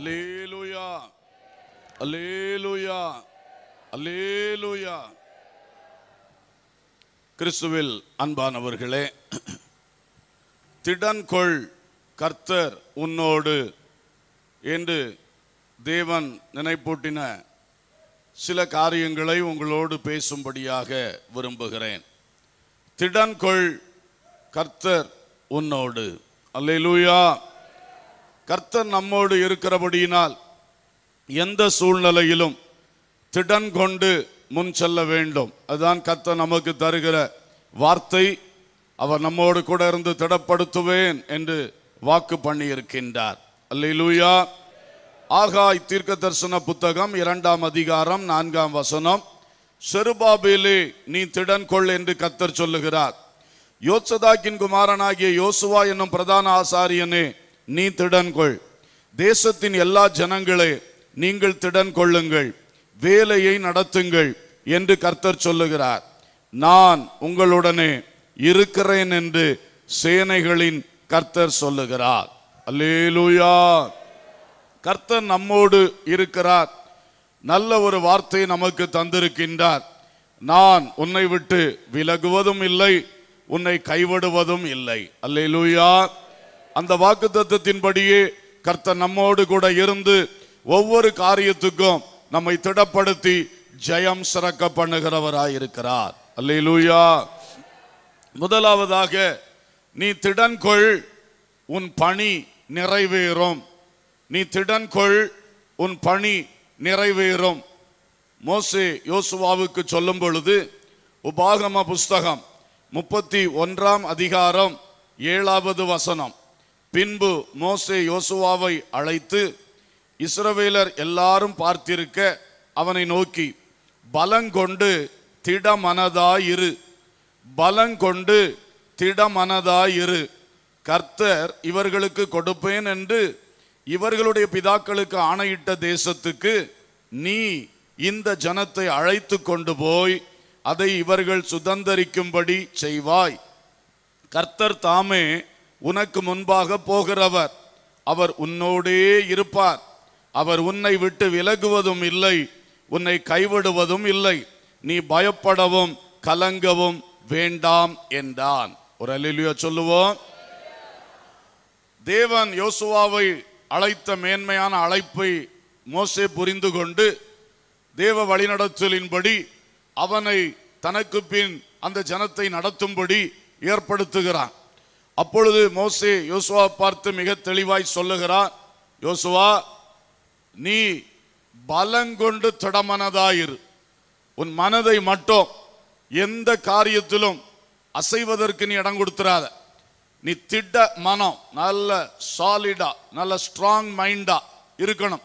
அல்லேலூயா அல்லேலூயா அல்லேலூயா கிறிஸ்துவில் அன்பானவர்களே திடன்கொள் கர்த்தர் உன்னோடு என்று தேவன் நினைப்பூட்டின சில காரியங்களை உங்களோடு பேசும்படியாக விரும்புகிறேன் திடன்கொள் கர்த்தர் உன்னோடு அல்லேலூயா கர்த்தர் நம்மோடு இருக்கிறபடியினால் எந்த சூழ்நிலையிலும் திடன் கொண்டு முன் செல்ல வேண்டும் அதுதான் கர்த்தர் நமக்கு தருகிற வார்த்தை அவர் நம்மோடு கூட இருந்து திடப்படுத்துவேன் என்று வாக்கு பண்ணியிருக்கின்றார் அல்லேலூயா ஆகாய் தீர்க்க தரிசன புத்தகம் இரண்டாம் அதிகாரம் நான்காம் வசனம் செருபாபேலே நீ திடன் கொள் என்று கத்தர் சொல்லுகிறார் யோசதாக்கின் குமாரனாகிய யோசுவா என்னும் பிரதான ஆசாரியனே நீ திடன் கொள் தேசத்தின் எல்லா ஜனங்களே நீங்கள் திடன் கொள்ளுங்கள் வேலையை நடத்துங்கள் என்று கர்த்தர் சொல்லுகிறார் நான் உங்களுடனே இருக்கிறேன் என்று சேனைகளின் கர்த்தர் சொல்லுகிறார் அல்லேலூயா கர்த்தர் நம்மோடு இருக்கிறார் நல்ல ஒரு வார்த்தை நமக்கு தந்திருக்கின்றார் நான் உன்னை விட்டு விலகுவதும் இல்லை உன்னை கைவிடுவதும் இல்லை அல்லேலூயா அந்த வாக்கு தத்துவத்தின்படியே கர்த்தர் நம்மோடு கூட இருந்து ஒவ்வொரு காரியத்துக்கும் நம்மை திடப்படுத்தி ஜெயம் சிறக்க பண்ணுகிறவராயிருக்கிறார் அல்லேலூயா முதலாவதாக நீ திடன்கொள் உன் பணி நிறைவேறும் நீ திடன்கொள் உன் பணி நிறைவேறும் மோசே யோசுவாவுக்கு சொல்லும் பொழுது உபாகம புஸ்தகம் முப்பத்தி ஒன்றாம் அதிகாரம் ஏழாவது வசனம் பின்பு மோசே யோசுவாவை அழைத்து இஸ்ரவேலர் எல்லாரும் பார்த்திருக்க அவனை நோக்கி பலங்கொண்டு திடமனதாயிரு பலங்கொண்டு திடமனதாயிரு கர்த்தர் இவர்களுக்கு கொடுப்பேன் என்று இவர்களுடைய பிதாக்களுக்கு ஆணையிட்ட தேசத்துக்கு நீ இந்த ஜனத்தை அழைத்து கொண்டு போய் அதை இவர்கள் சுதந்தரிக்கும்படி செய்வாய் கர்த்தர் தாமே உனக்கு முன்பாக போகிறவர் அவர் உன்னோடே இருப்பார் அவர் உன்னை விட்டு விலகுவதும் இல்லை உன்னை கைவிடுவதும் இல்லை நீ பயப்படவும் கலங்கவும் வேண்டாம் என்றான் ஒரு அல்லேலூயா சொல்லுவோம் தேவன் யோசுவாவை அழைத்த மேன்மையான அழைப்பை மோசே புரிந்து கொண்டு தேவ வழிநடத்தலின்படி அவனை தனக்கு பின் அந்த ஜனத்தை நடத்தும்படி ஏற்படுத்துகிறான் அப்பொழுது மோசே யோசுவா பார்த்து மிக தெளிவாய் சொல்லுகிறான் யோசுவா நீ பலங்கொண்டு திடமனதாயிரு உன் மனதை மட்டும் எந்த காரியத்திலும் அசைவதற்கு நீ இடம் கொடுத்துறாத நீ திட மனம் நல்ல சாலிடா நல்ல ஸ்ட்ராங் மைண்டா இருக்கணும்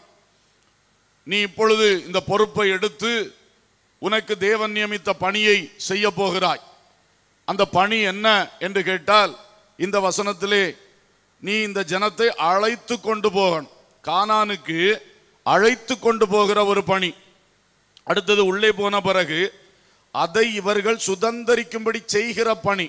நீ இப்பொழுது இந்த பொறுப்பை எடுத்து உனக்கு தேவன் நியமித்த பணியை செய்ய போகிறாய் அந்த பணி என்ன என்று கேட்டால் இந்த வசனத்திலே நீ இந்த ஜனத்தை அழைத்து கொண்டு போகணும் கானானுக்கு அழைத்து கொண்டு போகிற ஒரு பணி அடுத்தது உள்ளே போன பிறகு அதை இவர்கள் சுதந்தரிக்கும்படி செய்கிற பணி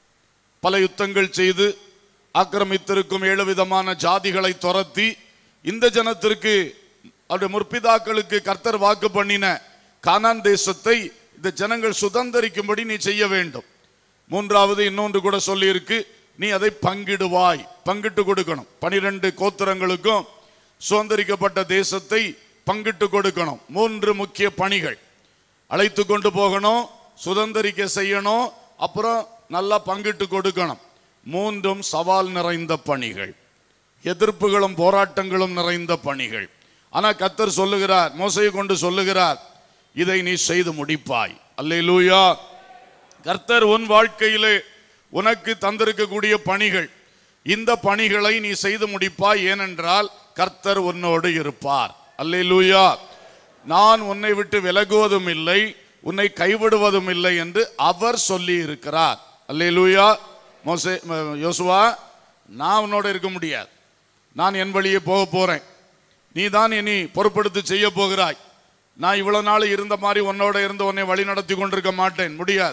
பல யுத்தங்கள் செய்து ஆக்கிரமித்திருக்கும் ஏழு விதமான ஜாதிகளை துரத்தி இந்த ஜனத்திற்கு அவருடைய முற்பிதாக்களுக்கு கர்த்தர் வாக்கு பண்ணின கானான் தேசத்தை இந்த ஜனங்கள் சுதந்தரிக்கும்படி நீ செய்ய வேண்டும் மூன்றாவது இன்னொன்று கூட சொல்லியிருக்கு நீ அதை பங்கிடுவாய் பங்கிட்டு கொடுக்கணும் பனிரெண்டு கோத்திரங்களுக்கும் சுதந்திரிக்கப்பட்ட தேசத்தை பங்கிட்டு கொடுக்கணும் மூன்று முக்கிய பணிகள் அழைத்து கொண்டு போகணும் சுதந்திரிக்க செய்யணும் அப்புறம் நல்லா பங்கிட்டு கொடுக்கணும் மூன்றும் சவால் நிறைந்த பணிகள் எதிர்ப்புகளும் போராட்டங்களும் நிறைந்த பணிகள் ஆனா கத்தர் சொல்லுகிறார் மோசையை கொண்டு சொல்லுகிறார் இதை நீ செய்து முடிப்பாய் அல்லேலூயா கர்த்தர் உன் வாழ்க்கையிலே உனக்கு தந்திருக்கக்கூடிய பணிகள் இந்த பணிகளை நீ செய்து முடிப்பாய் ஏனென்றால் கர்த்தர் உன்னோடு இருப்பார் அல்லேலூயா நான் உன்னை விட்டு விலகுவதும் இல்லை உன்னை கைவிடுவதும் இல்லை என்று அவர் சொல்லி இருக்கிறார் அல்லேலூயா மோசே ம- யோசுவா நான் உன்னோட இருக்க முடியாது நான் என் வழியே போக போறேன் நீ தான் இனி பொறுப்படுத்தி செய்ய போகிறாய் நான் இவ்வளவு நாள் இருந்த மாதிரி உன்னோட இருந்து உன்னை வழி நடத்தி கொண்டிருக்க மாட்டேன் முடியாது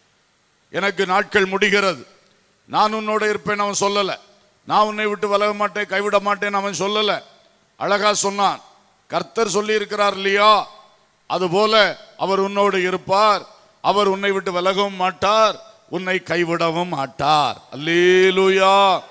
எனக்கு நாட்கள் முடிகிறது நான் உன்னோட இருப்பேன் அவன் சொல்லல நான் உன்னை விட்டு விலக மாட்டேன் கைவிட மாட்டேன் அவன் சொல்லல அழகா சொன்னான் கர்த்தர் சொல்லி இருக்கிறார் இல்லையா அதுபோல அவர் உன்னோடு இருப்பார் அவர் உன்னை விட்டு விலகவும் மாட்டார் உன்னை கைவிடவும் மாட்டார் அல்லேலூயா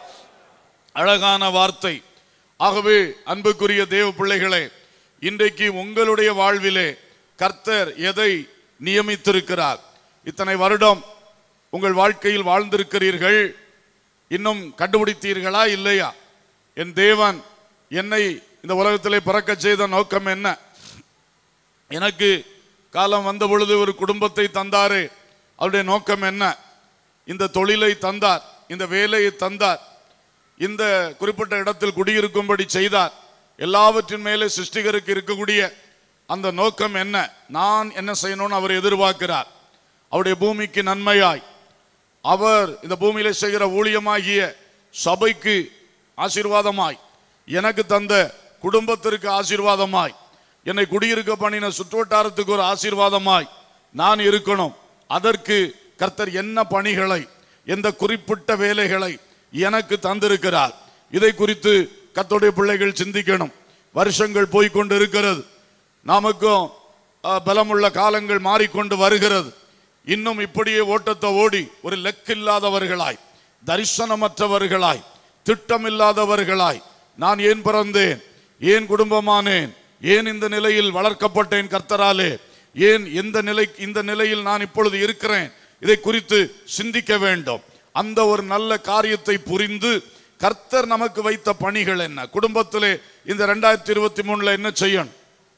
அழகான வார்த்தை ஆகவே அன்புக்குரிய தேவ பிள்ளைகளே இன்றைக்கு உங்களுடைய வாழ்விலே கர்த்தர் எதை நியமித்திருக்கிறார் இத்தனை வருடம் உங்கள் வாழ்க்கையில் வாழ்ந்திருக்கிறீர்கள் இன்னும் கண்டுபிடித்தீர்களா இல்லையா என் தேவன் என்னை இந்த உலகத்திலே பிறக்கச் செய்த நோக்கம் என்ன எனக்கு காலம் வந்த பொழுது ஒரு குடும்பத்தை தந்தாரே அவருடைய நோக்கம் என்ன இந்த தொழிலை தந்தார் இந்த வேலையை தந்தார் இந்த குறிப்பிட்ட இடத்தில் குடியிருக்கும்படி செய்தார் எல்லாவற்றின் மேலே சிருஷ்டிகருக்கு இருக்கக்கூடிய அந்த நோக்கம் என்ன நான் என்ன செய்யணும்னு அவர் எதிர்பார்க்கிறார் அவருடைய பூமிக்கு நன்மையாய் அவர் இந்த பூமியில செய்கிற ஊழியமாகிய சபைக்கு ஆசீர்வாதமாய் எனக்கு தந்த குடும்பத்திற்கு ஆசீர்வாதமாய் என்னை குடியிருக்க பண்ணின சுற்றுவட்டாரத்துக்கு ஒரு ஆசீர்வாதமாய் நான் இருக்கணும் அதற்கு கர்த்தர் என்ன பணிகளை எந்த குறிப்பிட்ட வேலைகளை எனக்கு தந்திருக்கிறார் இதை குறித்து கர்த்தருடைய பிள்ளைகள் சிந்திக்கணும் வருஷங்கள் போய்க்கொண்டு இருக்கிறது நமக்கும் அஹ், பலமுள்ள காலங்கள் மாறிக்கொண்டு வருகிறது இன்னும் இப்படியே ஓட்டத்தை ஓடி ஒரு லெக்கில்லாதவர்களாய் தரிசனமற்றவர்களாய் திட்டமில்லாதவர்களாய் நான் ஏன் பிறந்தேன் ஏன் குடும்பமானேன் ஏன் இந்த நிலையில் வளர்க்கப்பட்டேன் கர்த்தராலே ஏன் எந்த நிலை இந்த நிலையில் நான் இப்பொழுது இருக்கிறேன் இதை குறித்து சிந்திக்க வேண்டும் அந்த ஒரு நல்ல காரியத்தை புரிந்து கர்த்தர் நமக்கு வைத்த பணிகள் என்ன குடும்பத்திலே இந்த ரெண்டாயிரத்தி இருபத்தி மூணுல என்ன செய்யணும்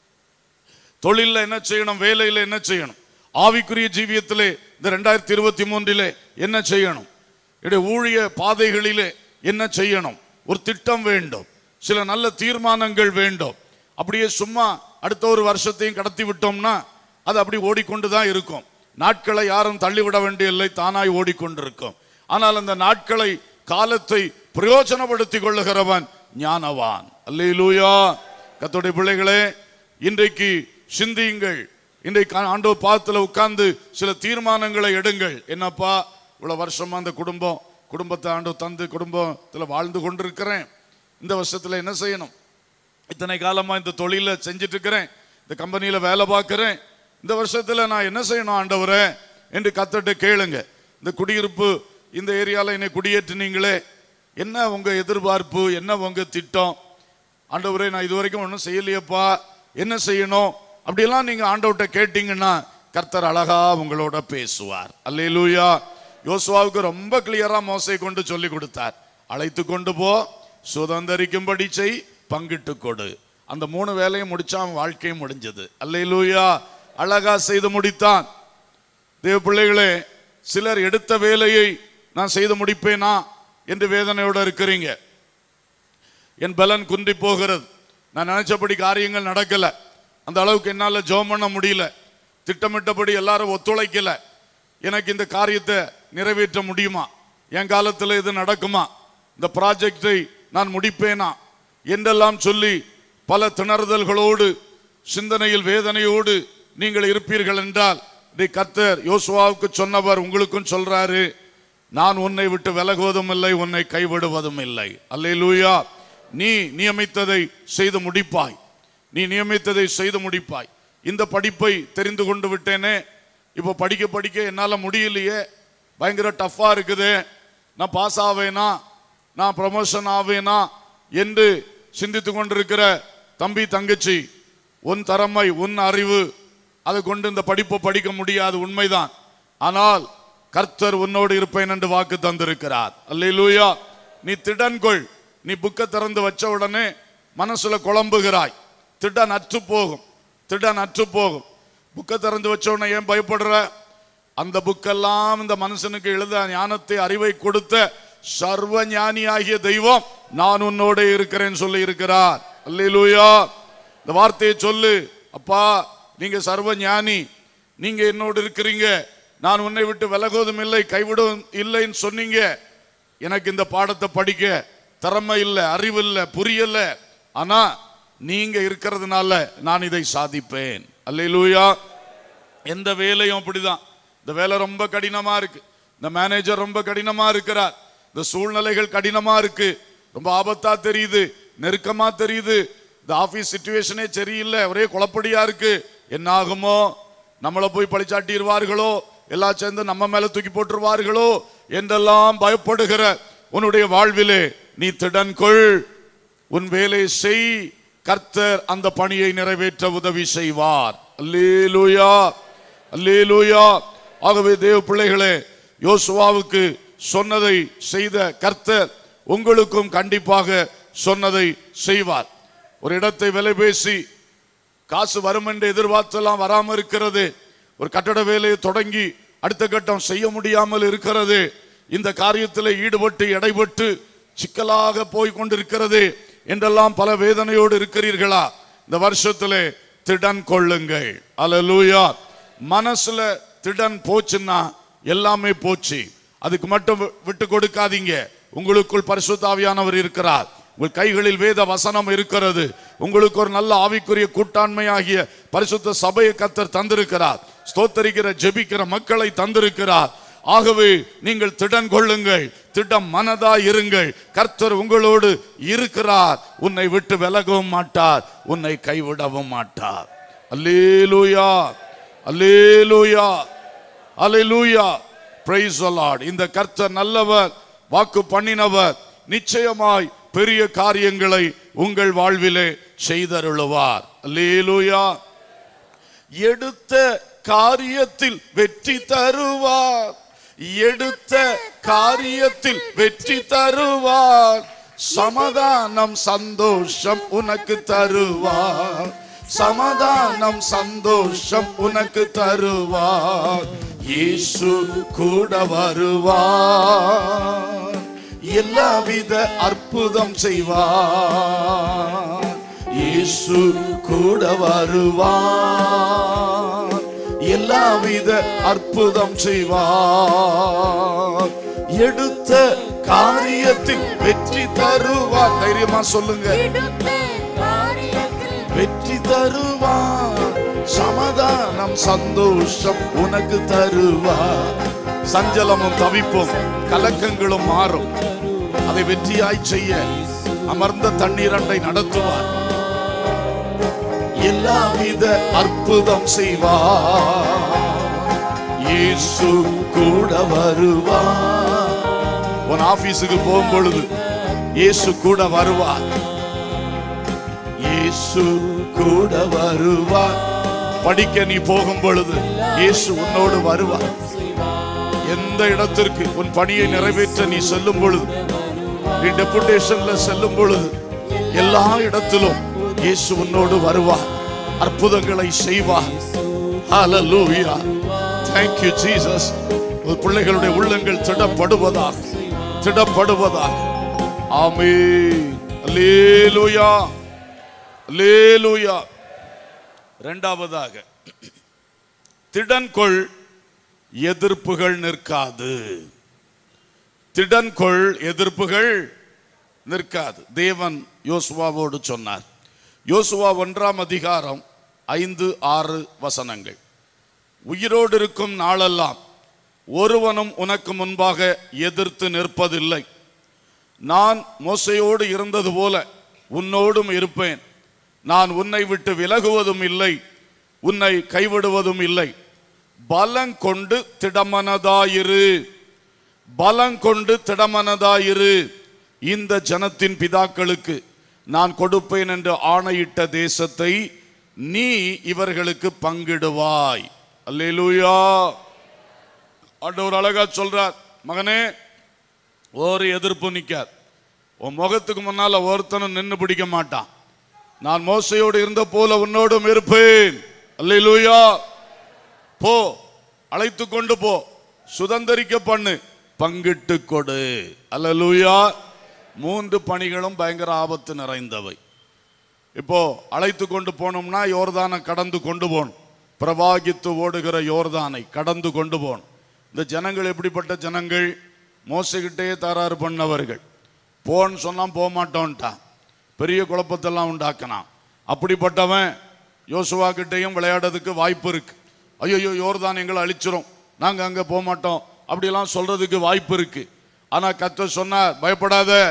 தொழிலில் என்ன செய்யணும் வேலையில் என்ன செய்யணும் ஆவிக்குரிய ஜீவியத்திலே இந்த ரெண்டாயிரத்தி இருபத்தி மூன்றிலே என்ன செய்யணும் இடைய ஊழிய பாதைகளிலே என்ன செய்யணும் ஒரு திட்டம் வேண்டும் சில நல்ல தீர்மானங்கள் வேண்டும் அப்படியே சும்மா அடுத்த ஒரு வருஷத்தையும் கடத்தி விட்டோம்னா அது அப்படி ஓடிக்கொண்டு தான் இருக்கும் நாட்களை யாரும் தள்ளிவிட வேண்டியதில்லை தானாய் ஓடிக்கொண்டிருக்கும் ஆனால் அந்த நாட்களை காலத்தை பிரயோஜனப்படுத்திக் கொள்ளுகிறவன் ஞானவான் அல்லேலூயா கத்தோடைய பிள்ளைகளே இன்றைக்கு சிந்தியுங்கள் இன்றைக்கு ஆண்டவர் பாதத்தில் உட்கார்ந்து சில தீர்மானங்களை எடுங்கள் என்னப்பா இவ்வளவு வருஷமா அந்த குடும்பம் குடும்பத்தை ஆண்டு தந்து குடும்பத்தில் வாழ்ந்து கொண்டிருக்கிறேன் இந்த வருஷத்துல என்ன செய்யணும் இத்தனை காலமா இந்த தொழில செஞ்சுட்டு இருக்கிறேன் இந்த கம்பெனியில வேலை பார்க்கிறேன் இந்த வருஷத்துல நான் என்ன செய்யணும் ஆண்டவரே என்று கத்தட்ட கேளுங்க இந்த குடியிருப்பு இந்த ஏரியால என்னை குடியேற்றினீங்களே என்ன உங்க எதிர்பார்ப்பு என்ன உங்க திட்டம் ஆண்டவரே நான் இது வரைக்கும் ஒன்றும் செய்யலையப்பா என்ன செய்யணும் அப்படியெல்லாம் நீங்க ஆண்டவர்கிட்ட கேட்டீங்கன்னா கர்த்தர் அழகா உங்களோட பேசுவார் அல்லேலூயா யோசுவாவுக்கு ரொம்ப கிளியரா மோசை கொண்டு சொல்லி கொடுத்தார் அழைத்து கொண்டு போ சுதந்திரிக்கும்படி செய் பங்கிட்டு கொடு அந்த மூணு வேலையும் முடிச்சா அவன் வாழ்க்கையும் முடிஞ்சது அல்லேலூயா அழகா செய்து முடித்தான் தேவ பிள்ளைகளே சிலர் எடுத்த வேலையை நான் செய்து முடிப்பேனா என்று வேதனையோட இருக்கிறீங்க என் பலன் குன்றி போகிறது நான் நினைச்சபடி காரியங்கள் நடக்கல அந்த அளவுக்கு என்னால ஜெபம் பண்ண முடியல திட்டமிட்டபடி எல்லாரும் ஒத்துழைக்கல எனக்கு இந்த காரியத்தை நிறைவேற்ற முடியுமா என் காலத்தில் இது நடக்குமா இந்த ப்ராஜெக்டை நான் முடிப்பேனா என்றெல்லாம் சொல்லி பல திணறுதல்களோடு சிந்தனையில் வேதனையோடு நீங்கள் இருப்பீர்கள் என்றால் இதை கர்த்தர் யோசுவாவுக்கு சொன்னவர் உங்களுக்கும் சொல்றாரு நான் உன்னை விட்டு விலகுவதும் இல்லை உன்னை கைவிடுவதும் இல்லை அல்லேலூயா நீ நியமித்ததை செய்து முடிப்பாய் நீ நியமித்ததை செய்து முடிப்பாய் இந்த படிப்பை தெரிந்து கொண்டு விட்டேனே இப்போ படிக்க படிக்க என்னால் முடியலையே பயங்கர டஃப்பாக இருக்குது நான் பாஸ் ஆவேனா நான் ப்ரமோஷன் ஆவேனா என்று சிந்தித்து கொண்டிருக்கிற தம்பி தங்கச்சி உன் திறமை உன் அறிவு அதை கொண்டு இந்த படிப்பை படிக்க முடியாது உண்மைதான் ஆனால் கர்த்தர் உன்னோடு இருப்பேன் என்று வாக்கு தந்திருக்கிறார் அல்லேலூயா நீ திடன்கொள் நீ புக்கை திறந்து வச்ச உடனே மனசுல குழம்புகிறாய் திடன் அற்று போகும் திடன் அற்று போகும் புக்கை திறந்து வச்ச உடனே ஏன் பயப்படுற அந்த புக்கெல்லாம் இந்த மனுஷனுக்கு எழுத ஞானத்தை அறிவை கொடுத்த சர்வ ஞானியாகிய தெய்வம் நான் உன்னோட இருக்கிறேன்னு சொல்லி இருக்கிறார் அல்லேலூயா இந்த வார்த்தையை சொல்லு அப்பா நீங்க சர்வ ஞானி நீங்க என்னோடு இருக்கிறீங்க நான் உன்னை விட்டு விலகுவதும் இல்லை கைவிடுவதும் இல்லைன்னு சொன்னீங்க எனக்கு இந்த பாடத்தை படிக்க திறமை இல்லை அறிவு இல்லை புரியல ஆனா நீங்க இருக்கிறதுனால நான் இதை சாதிப்பேன் அல்லேலூயா எந்த வேலையும் அப்படிதான் இந்த வேலை ரொம்ப கடினமா இருக்கு இந்த மேனேஜர் ரொம்ப கடினமா இருக்கிறார் இந்த சூழ்நிலைகள் கடினமா இருக்கு ரொம்ப ஆபத்தா தெரியுது நெருக்கமா தெரியுது இந்த ஆபீஸ் சுச்சுவேஷனே சரியில்லை ஒரே குழப்படியா இருக்கு என்ன ஆகுமோ நம்மளை போய் பழிச்சாட்டிடுவார்களோ எல்லாம் சேர்ந்து நம்ம மேல தூக்கி போட்டுருவார்களோ என்றெல்லாம் பயப்படுகிற உன்னுடைய வாழ்விலே நீ திடன் கொள் உன் வேலை செய் கர்த்தர் அந்த பணியை நிறைவேற்ற உதவி செய்வார் அல்லேலூயா அல்லேலூயா ஆகவே தேவ பிள்ளைகளே யோசுவாவுக்கு சொன்னதை செய்த கர்த்தர் உங்களுக்கும் கண்டிப்பாக சொன்னதை செய்வார் ஒரு இடத்தை விலை பேசி காசு வரும் என்று எதிர்பார்த்தெல்லாம் வராம இருக்கிறது ஒரு கட்டட வேலையை தொடங்கி அடுத்த கட்டம் செய்ய முடியாமல் இருக்கிறது இந்த காரியத்தில் ஈடுபட்டு எடைபட்டு சிக்கலாக போய் கொண்டிருக்கிறது என்றெல்லாம் பல வேதனையோடு இருக்கிறீர்களா இந்த வருஷத்திலே திடன் கொள்ளுங்கள் அல்லேலூயா மனசுல திடன் போச்சுன்னா எல்லாமே போச்சு அதுக்கு மட்டும் வி- விட்டு கொடுக்காதீங்க உங்களுக்குள் பரிசுத்தாவியானவர் இருக்கிறார் உங்கள் கைகளில் வேத வசனம் இருக்கிறது உங்களுக்கு ஒரு நல்ல ஆவிக்குரிய கூட்டாண்மையாகிய பரிசுத்த சபையை கத்தர் தந்திருக்கிறார் ஸ்தோத்தரிக்கிற ஜெபிக்கிற மக்களை தந்திருக்கிறார் ஆகவே நீங்கள் திடன் கொள்ளுங்கள் திடம் மனதா இருங்கள் கர்த்தர் உங்களோடு இருக்கிறார் உன்னை விட்டு விலகவும் மாட்டார் உன்னை கைவிடவும் மாட்டார் அல்லேலூயா அல்லேலூயா அல்லேலூயா பிரைஸ் லார்ட் இந்த கர்த்தர் நல்லவர் வாக்கு பண்ணினவர் நிச்சயமாய் பெரிய காரியங்களை உங்கள் வாழ்விலே செய்தருளுவார் அல்லேலூயா எடுத்த காரியத்தில் வெற்றி தருவார் எடுத்த காரியத்தில் வெற்றி தருவார் சமாதானம் சந்தோஷம் உனக்கு தருவார் சமாதானம் சந்தோஷம் உனக்கு தருவார் இயேசு கூட வருவார் எல்லாவித அற்புதம் செய்வார் இயேசு கூட வருவார் எல்லாவித அற்புதம் செய்வார் எடுத்த காரியத்தில் வெற்றி தருவார் தைரியமா சொல்லுங்க எடுத்த காரியத்தில் வெற்றி தருவார் சமாதானம் சந்தோஷம் உனக்கு தருவார் சஞ்சலமும் தவிப்பும் கலக்கங்களும் மாறும் அதை வெற்றியாய் செய்ய அமர்ந்த தண்ணீரண்டை நடத்துவார் எல்லாவித அற்புதம் செய்வார் இயேசு கூட வருவார் உன் ஆபீஸுக்கு போகும் பொழுது இயேசு கூட வருவார் இயேசு கூட வருவார் படிக்க நீ போகும் பொழுது இயேசு உன்னோடு வருவார் எந்த இடத்திற்கு உன் பணியை நிறைவேற்ற நீ செல்லும் பொழுது நீ டெபுடேஷன்ல செல்லும் பொழுது எல்லா இடத்திலும் இயேசு உன்னோடு வருவார் அற்புதங்களை செய்வார் ஹalleluya thank you jesus உன் பிள்ளைகளுடைய உள்ளங்கள் திடப்படுவதாக திடப்படுவதாக ஆமென் அல்லேலூயா அல்லேலூயா இரண்டாவதாக திடன்கொள் எதிர்ப்புகள் நிற்காது திடன்கொள் எதிர்ப்புகள் நிற்காது தேவன் யோசுவாவோடு சொன்னார் யோசுவா ஒன்றாம் அதிகாரம் ஐந்து ஆறு வசனங்கள் உயிரோடு இருக்கும் நாளெல்லாம் ஒருவனும் உனக்கு முன்பாக எதிர்த்து நிற்பதில்லை நான் மோசையோடு இருந்தது போல உன்னோடும் இருப்பேன் நான் உன்னை விட்டு விலகுவதும் இல்லை உன்னை கைவிடுவதும் இல்லை பலங்கொண்டு திடமனதாயிரு பலங்கொண்டு திடமனதாயிரு இந்த ஜனத்தின் பிதாக்களுக்கு நான் கொடுப்பேன் என்று ஆணையிட்ட தேசத்தை நீ இவர்களுக்கு பங்கிடுவாய் அல்லேலூயா ஆண்டவர் அழகா சொல்றார் மகனே ஒரு எதிர்ப்பு நிக்காது உன் முகத்துக்கு முன்னால ஒருத்தனும் நின்னு பிடிக்க மாட்டான் நான் மோசையோடு இருந்த போல உன்னோடும் இருப்பேன் அல்லேலூயா போ அழைத்து கொண்டு போ சுதந்தரிக்க பண்ணு பங்கிட்டு கொடு அல்லேலூயா மூன்று பணிகளும் பயங்கர ஆபத்து நிறைந்தவை இப்போ அழைத்து கொண்டு போனோம்னா யோர்தானை கடந்து கொண்டு போகணும் பிரவாகித்து ஓடுகிற யோர்தானை கடந்து கொண்டு போகணும் இந்த ஜனங்கள் எப்படிப்பட்ட ஜனங்கள் மோசகிட்டே தராறு பண்ணவர்கள் போன்னு சொன்னா போக மாட்டோன்ட்டான் பெரிய குழப்பத்தெல்லாம் உண்டாக்கினான் அப்படிப்பட்டவன் யோசுவா கிட்டேயும் விளையாடுறதுக்கு வாய்ப்பு இருக்கு ஐயோ யோர்தான் எங்களை அழிச்சிரும் நாங்க அங்க போக மாட்டோம் அப்படிலாம் சொல்றதுக்கு வாய்ப்பு இருக்கு ஆனா கத்த சொன்னார் பயப்படாத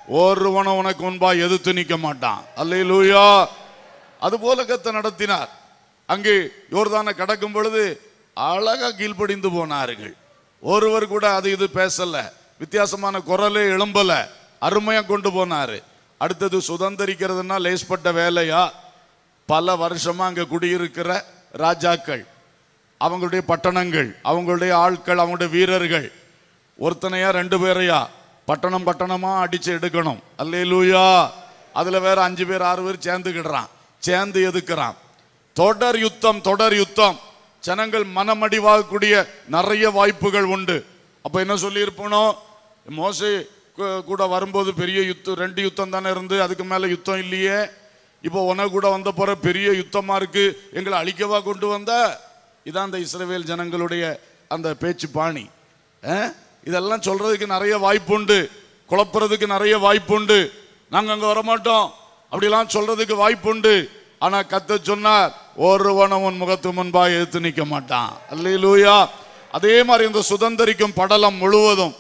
ஒருவனும் உனக்கு முன்பா எதிர்த்து நிற்க மாட்டான் அல்லேலூயா அது போல கத்த நடத்தினார் அங்கே யோர்தானை கடக்கும் பொழுது அழகா கீழ்ப்படிந்து போனார்கள் ஒருவர் கூட அது இது பேசல வித்தியாசமான குரலே எழும்பல அருமையா கொண்டு போனாரு அடுத்தது சுதந்திரிக்கிறதுனா லேஸ்பட்ட வேலையா பல வருஷமா அங்க குடியிருக்கிற ராஜாக்கள் அவங்களுடைய பட்டணங்கள் அவங்களுடைய ஆட்கள் அவங்களுடைய வீரர்கள் ஒருத்தனையா ரெண்டு பேரையா பட்டணம் பட்டணமா அடிச்சு எடுக்கணும் அல்லேலூயா அதுல வேற அஞ்சு பேர் ஆறு பேர் சேர்ந்துக்கிடுறான் சேர்ந்து எதுக்குறான் தொடர் யுத்தம் தொடர் யுத்தம் ஜனங்கள் மனமடிவாகக்கூடிய நிறைய வாய்ப்புகள் உண்டு அப்ப என்ன சொல்லியிருப்பனோ மோசே கூ- கூட வரும்போது பெரிய யுத்தம் ரெண்டு யுத்தம் தானே இருந்து அதுக்கு மேல யுத்தம் இல்லையே இப்போ உனக்கு கூட வந்த போற பெரிய யுத்தமா இருக்கு எங்களை அழிக்கவா கொண்டு வந்த இதான் அந்த இஸ்ரவேல் ஜனங்களுடைய அந்த பேச்சு பாணி அஹ்? இதெல்லாம் சொல்றதுக்கு நிறைய வாய்ப்புண்டு குழப்புறதுக்கு நிறைய வாய்ப்புண்டு நாங்க அங்க வரமாட்டோம் அப்படிலாம் சொல்றதுக்கு வாய்ப்புண்டு ஆனா கத்த சொன்னார் ஒருவனும் உன் முகத்து முன்பாக எடுத்து நிற்க மாட்டான் அல்லேலூயா அதே மாதிரி இந்த சுதந்திரிக்கும் படலம் முழுவதும்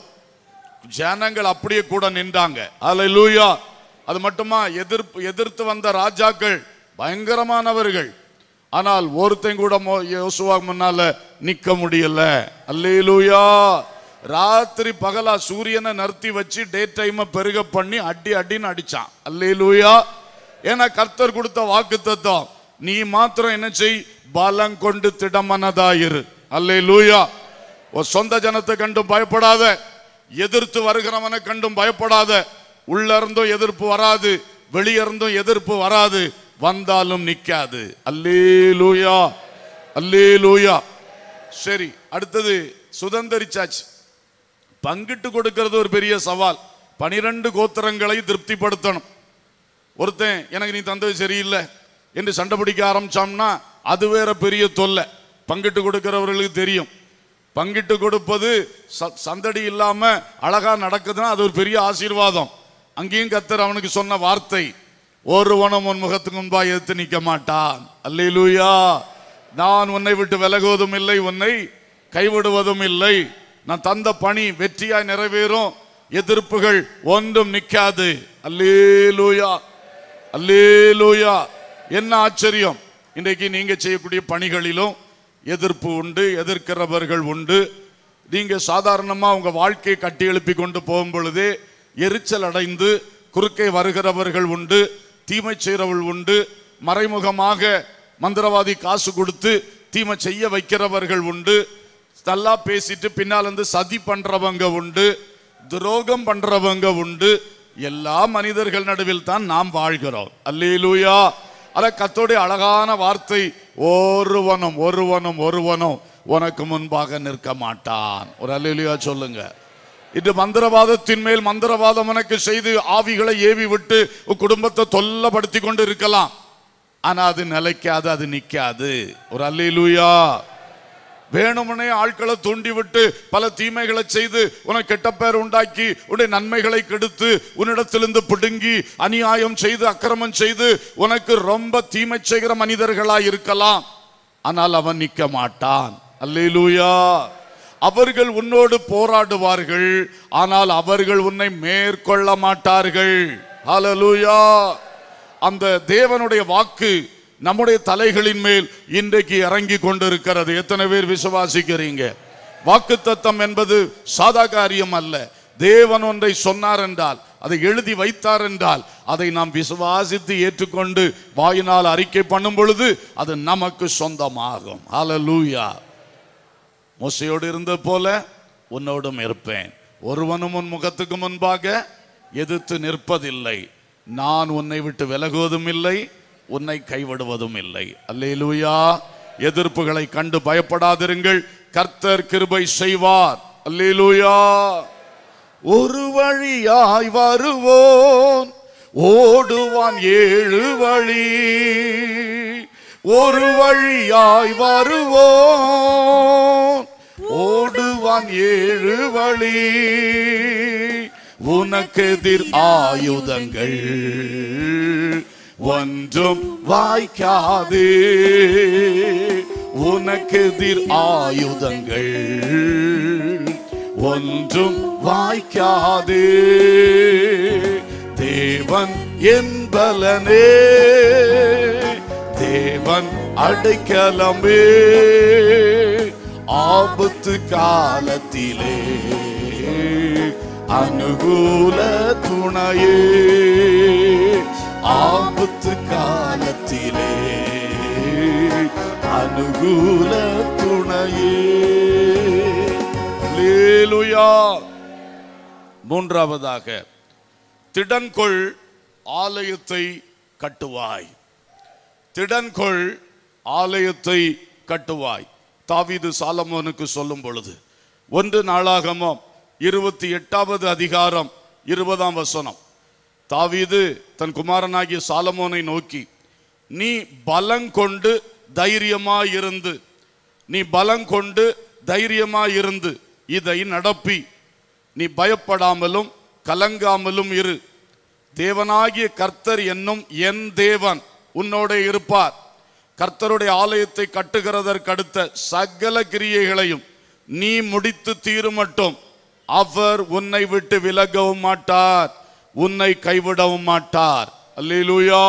ஜனங்கள் அப்படியே கூட நின்றாங்க அல்லேலூயா அது மட்டுமா எதிர்ப்பு எதிர்த்து வந்த ராஜாக்கள் பயங்கரமானவர்கள் ஆனால் ஒருத்தன் கூட மோ- யோசுவா முன்னால நிக்க முடியல அல்லேலூயா ராத்திரி பகலா சூரியனை நிறுத்தி வச்சு டே டைமை பெருக பண்ணி அடி அடின்னு அடிச்சான் அல்லேலூயா ஏன்னா கர்த்தர் கொடுத்த வாக்கு நீ மாத்திரம் என்ன செய் பலம் கொண்டு திடமனதாயிரு அல்லேலூயா உன் சொந்த ஜனத்தை கண்டும் பயப்படாத எதிர்த்து வருகிறவனை கண்டும் பயப்படாத உள்ள இருந்தும் எதிர்ப்பு வராது வெளிய இருந்தும் எதிர்ப்பு வராது வந்தாலும் நிக்காது அல்லேலூயா அல்லேலூயா சரி அடுத்தது சுதந்திரிச்சாச்சு பங்கிட்டு கொடுக்கிறது ஒரு பெரிய சவால் பனிரெண்டு கோத்திரங்களை திருப்திப்படுத்தணும் ஒருத்தன் எனக்கு நீ தந்தது சரியில்லை என்று சண்டை பிடிக்க ஆரம்பிச்சோம்னா அது வேற பெரிய தொல்லை பங்கிட்டு கொடுக்கிறவர்களுக்கு தெரியும் பங்கிட்டு கொடுப்பது ச- சந்தடி இல்லாம அழகா நடக்குதுன்னா அது ஒரு பெரிய ஆசீர்வாதம் அங்கேயும் கத்தர் அவனுக்கு சொன்ன வார்த்தை ஒருவனும் உன் முகத்துக்கு முன்பா எதிர்த்து நிற்க மாட்டான் அல்லேலூயா நான் உன்னை விட்டு விலகுவதும் இல்லை உன்னை கைவிடுவதும் இல்லை நான் தந்த பணி வெற்றியாய் நிறைவேறும் எதிர்ப்புகள் ஒன்றும் நிற்காது அல்லேலூயா அல்லேலூயா என்ன ஆச்சரியம் இன்றைக்கு நீங்க செய்யக்கூடிய பணிகளிலும் எதிர்ப்பு உண்டு எதிர்க்கிறவர்கள் உண்டு நீங்க சாதாரணமா உங்க வாழ்க்கையை கட்டி எழுப்பி கொண்டு போகும் பொழுதே எரிச்சல் அடைந்து குறுக்கே வருகிறவர்கள் உண்டு தீமை செய்கிறவர்கள் உண்டு மறைமுகமாக மந்திரவாதி காசு கொடுத்து தீமை செய்ய வைக்கிறவர்கள் உண்டு நல்லா பேசிட்டு பின்னால் இருந்து சதி பண்றவங்க உண்டு துரோகம் பண்றவங்க உண்டு எல்லா மனிதர்கள் நடுவில் தான் நாம் வாழ்கிறோம் அல்லேலூயா அத கத்தோடைய அழகான வார்த்தை ஒருவனும் ஒருவனும் ஒருவனும் உனக்கு முன்பாக நிற்க மாட்டான் ஒரு அல்லேலூயா சொல்லுங்க இது மந்திரவாதத்தின் மேல் மந்திரவாதம் உனக்கு செய்து ஆவிகளை ஏவி விட்டு உன் குடும்பத்தை தொல்லப்படுத்தி கொண்டு இருக்கலாம் ஆனா அது நிலைக்காது அது நிக்காது ஒரு அல்லேலூயா வேணுமனே ஆட்களை தூண்டி விட்டு பல தீமைகளை செய்து உனக்கு கெட்ட பேர் உண்டாக்கி உன்னுடைய நன்மைகளை கெடுத்து உன்னிடத்திலிருந்து பிடுங்கி அநியாயம் செய்து அக்கிரமம் செய்து உனக்கு ரொம்ப தீமை செய்கிற மனிதர்களாய் இருக்கலாம் ஆனால் அவன் நிற்க மாட்டான் அல்லேலூயா அவர்கள் உன்னோடு போராடுவார்கள் ஆனால் அவர்கள் உன்னை மேற்கொள்ள மாட்டார்கள் ஹalleluya அந்த தேவனுடைய வாக்கு நம்முடைய தலைகளின் மேல் இன்றைக்கு இறங்கி கொண்டிருக்கிறது எத்தனை பேர் விசுவாசிக்கிறீங்க வாக்குத்தத்தம் என்பது சாதா காரியம் அல்ல தேவன் ஒன்றை சொன்னார் என்றால் அதை எழுதி வைத்தார் என்றால் அதை நாம் விசுவாசித்து ஏற்றுக்கொண்டு வாயினால் அறிக்கை பண்ணும் பொழுது அது நமக்கு சொந்தமாகும் ஹalleluya மோசையோடு இருந்தது போல உன்னோடும் இருப்பேன் ஒருவனும் உன் முகத்துக்கு முன்பாக எதிர்த்து நிற்பதில்லை நான் உன்னை விட்டு விலகுவதும் இல்லை உன்னை கைவிடுவதும் இல்லை அல்லேலூயா எதிர்ப்புகளை கண்டு பயப்படாதிருங்கள் கர்த்தர் கிருபை செய்வார் அல்லேலூயா ஒரு வழியாய் வருவோன் ஓடுவான் ஏழு வழி ஒரு வழியாய் வருவோன் ஓடுவான் ஏழு வழி உனக்கு எதிர் ஆயுதங்கள் ஒன்றும் வாய்க்காதே உனக்கு எதிர் ஆயுதங்கள் ஒன்றும் வாய்க்காதே தேவன் என்பலனே தேவன் அடைக்கலமே ஆபத்து காலத்திலே அனுகூல துணையே ஆபத்து காலத்திலே அனுகூல துணையே லேலுயா மூன்றாவதாக திடன்கொள் ஆலயத்தை கட்டுவாய் திடன்கொள் ஆலயத்தை கட்டுவாய் தாவீது சாலமோனுக்கு சொல்லும் பொழுது ஒன்று நாளாகமம் இருபத்தி எட்டாவது அதிகாரம் இருபதாம் வசனம் தாவீது தன் குமாரனாகிய சாலமோனை நோக்கி நீ பலங்கொண்டு தைரியமாயிருந்து நீ பலங்கொண்டு தைரியமாயிருந்து இதை நடப்பி நீ பயப்படாமலும் கலங்காமலும் இரு தேவனாகிய கர்த்தர் என்னும் என் தேவன் உன்னோட இருப்பார் கர்த்தருடைய ஆலயத்தை கட்டுகிறதற்கடுத்த சகல கிரியைகளையும் நீ முடித்து தீருமட்டும் அவர் உன்னை விட்டு விலகவும் மாட்டார் உன்னை கைவிடவும் மாட்டார் அல்லேலூயா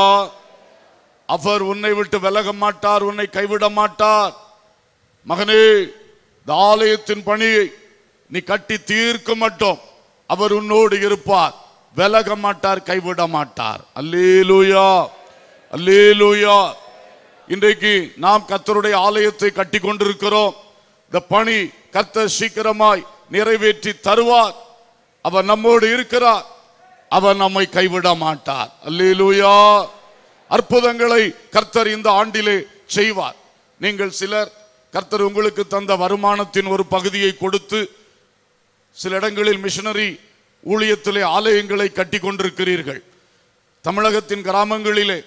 அவர் உன்னை விட்டு விலக மாட்டார் உன்னை கைவிட மாட்டார் மகனே இந்த ஆலயத்தின் பணியை நீ கட்டி தீர்க்க மட்டும் அவர் உன்னோடு இருப்பார் விலக மாட்டார் கைவிட மாட்டார் அல்லேலூயா அல்லேலூயா இன்றைக்கு நாம் கர்த்தருடைய ஆலயத்தை கட்டி கொண்டிருக்கிறோம் இந்த பணி கர்த்தர் சீக்கிரமாய் நிறைவேற்றி தருவார் அவர் நம்மோடு இருக்கிறார் அவர் நம்மை கைவிட மாட்டார் அல்லேலூயா அற்புதங்களை கர்த்தர் இந்த ஆண்டிலே செய்வார் நீங்கள் சிலர் கர்த்தர் உங்களுக்கு தந்த வருமானத்தின் ஒரு பகுதியை கொடுத்து சில இடங்களில் மிஷனரி ஊழியத்திலே ஆலயங்களை கட்டி கொண்டிருக்கிறீர்கள் தமிழகத்தின் கிராமங்களிலே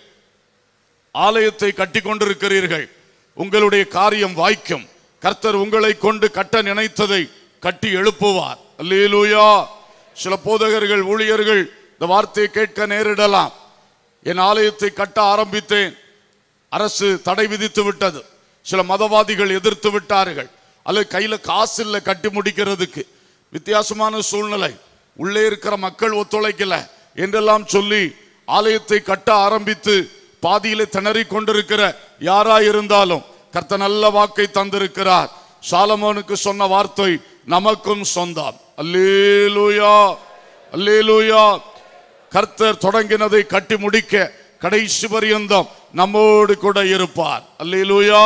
ஆலயத்தை கட்டி கொண்டிருக்கிறீர்கள் உங்களுடைய காரியம் வாய்க்கும் கர்த்தர் உங்களை கொண்டு கட்ட நினைத்ததை கட்டி எழுப்புவார் அல்லேலூயா சில போதகர்கள் ஊழியர்கள் இந்த வார்த்தையை கேட்க நேரிடலாம் என் ஆலயத்தை கட்ட ஆரம்பித்தேன் அரசு தடை விதித்து விட்டது சில மதவாதிகள் எதிர்த்து விட்டார்கள் அல்லது கையில காசு இல்லை கட்டி முடிக்கிறதுக்கு வித்தியாசமான சூழ்நிலை உள்ளே இருக்கிற மக்கள் ஒத்துழைக்கல என்றெல்லாம் சொல்லி ஆலயத்தை கட்ட ஆரம்பித்து பாதியிலே திணறிக் கொண்டிருக்கிற யாரா இருந்தாலும் கர்த்த நல்ல வாக்கை தந்திருக்கிறார் சாலமோனுக்கு சொன்ன வார்த்தை நமக்கும் சொந்தம் அல்லேலூயா அல்லேலூயா கர்த்தர் தொடங்கினதை கட்டி முடிக்க கடைசி பரியந்தம் நம்மோடு கூட இருப்பார் அல்லேலூயா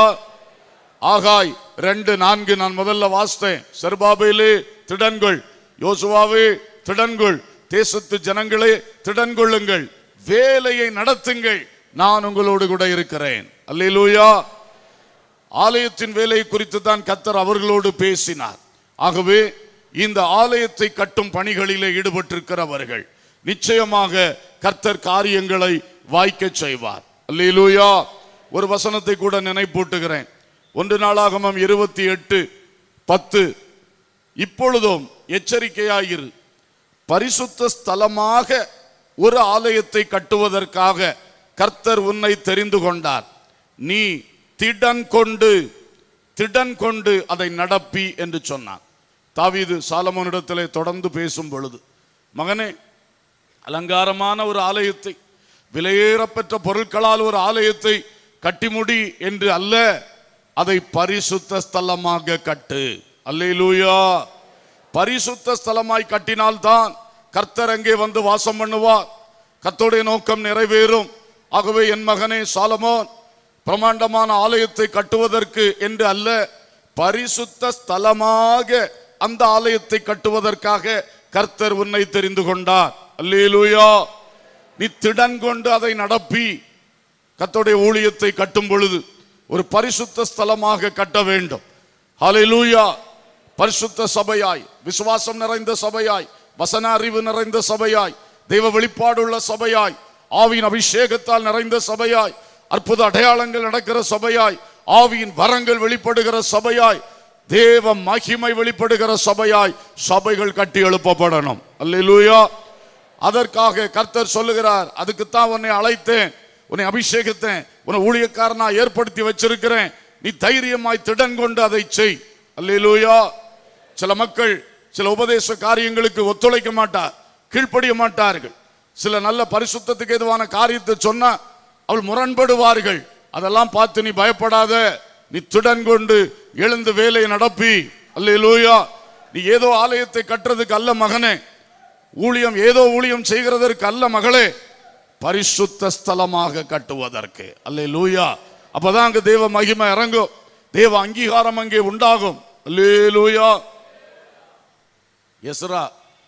ஆகாய் ரெண்டு நான்கு நான் முதல்ல வாசித்தேன் செருபாபேலே திடன்கள் யோசுவாவே திடன்கள் தேசத்து ஜனங்களே திடன்கொள்ளுங்கள் வேலையை நடத்துங்கள் நான் உங்களோடு கூட இருக்கிறேன் அல்லேலூயா ஆலயத்தின் வேலை குறித்து தான் கத்தர் அவர்களோடு பேசினார் ஆகவே இந்த ஆலயத்தை கட்டும் பணிகளிலே ஈடுபட்டிருக்கிறவர்கள் நிச்சயமாக கர்த்தர் காரியங்களை வாய்க்கச் செய்வார் அல்லேலூயா ஒரு வசனத்தை கூட நினைப்பூட்டுகிறேன் ஒன்று நாளாகமம் இருபத்தி எட்டு பத்து இப்பொழுதும் எச்சரிக்கையாயிரு பரிசுத்த ஸ்தலமாக ஒரு ஆலயத்தை கட்டுவதற்காக கர்த்தர் உன்னை தெரிந்து கொண்டார் நீ திடன் கொண்டு திடன் கொண்டு அதை நடப்பி என்று சொன்னார் தாவீது சாலமோனிடத்திலே தொடர்ந்து பேசும் பொழுது மகனே அலங்காரமான ஒரு ஆலயத்தை விலையேறப்பெற்ற பொருட்களால் ஒரு ஆலயத்தை கட்டி முடி என்று அல்ல அதை பரிசுத்த ஸ்தலமாக கட்டு அல்லேலூயா பரிசுத்த ஸ்தலமாய் கட்டினால்தான் கர்த்தர் அங்கே வந்து வாசம் பண்ணுவார் கர்த்தருடைய நோக்கம் நிறைவேறும் ஆகவே என் மகனே சாலமோன் பிரமாண்டமான ஆலயத்தை கட்டுவதற்கு என்று அல்ல பரிசுத்த ஸ்தலமாக அந்த ஆலயத்தை கட்டுவதற்காக கர்த்தர் உன்னை தெரிந்து கொண்டார் அல்லேலூயா நீ திடன் கொண்டு அதை நடப்பி கர்த்தருடைய ஊழியத்தை கட்டும் பொழுது ஒரு பரிசுத்த ஸ்தலமாக கட்ட வேண்டும் ஹalleluya பரிசுத்த சபையாய் விசுவாசம் நிறைந்த சபையாய் வசன அறிவு நிறைந்த சபையாய் தெய்வ வெளிப்பாடுள்ள சபையாய் ஆவியின் அபிஷேகத்தால் நிறைந்த சபையாய் அற்புத அடையாளங்கள் நடக்கிற சபையாய் ஆவியின் வரங்கள் வெளிப்படுகிற சபையாய் தேவ மகிமை வெளிப்படுகிற சபையாய் சபைகள் கட்டி எழுப்பப்படணும் அல்லேலூயா அதற்காக கர்த்தர் சொல்லுகிறார் அதுக்குத்தான் உன்னை அழைத்தேன் உன்னை அபிஷேகித்தேன் உன்னை ஊழியக்காரனா ஏற்படுத்தி வச்சிருக்கிறேன் நீ தைரியமாய் திடன் கொண்டு அதை செய் அல்லேலூயா சில மக்கள் சில உபதேச காரியங்களுக்கு ஒத்துழைக்க மாட்டார் கீழ்ப்படிய மாட்டார்கள் சில நல்ல பரிசுத்தத்துக்கு எதுவான காரியத்தை சொன்னா அவள் முரண்படுவார்கள் அதெல்லாம் பார்த்து நீ பயப்படாத நீ திடன் கொண்டு எழுந்து வேலையை நடப்பி அல்லேலூயா நீ ஏதோ ஆலயத்தை கட்டுறதுக்கு அல்ல மகனே ஊழியம் ஏதோ ஊழியம் செய்கிறதற்கு அல்ல மகளே பரிசுத்த ஸ்தலமாக கட்டுவதற்கு அல்லேலூயா அப்பதான் அங்க தேவ மகிமை இறங்கும் தேவ அங்கீகாரம் அங்கே உண்டாகும் அல்லேலூயா எஸ்ரா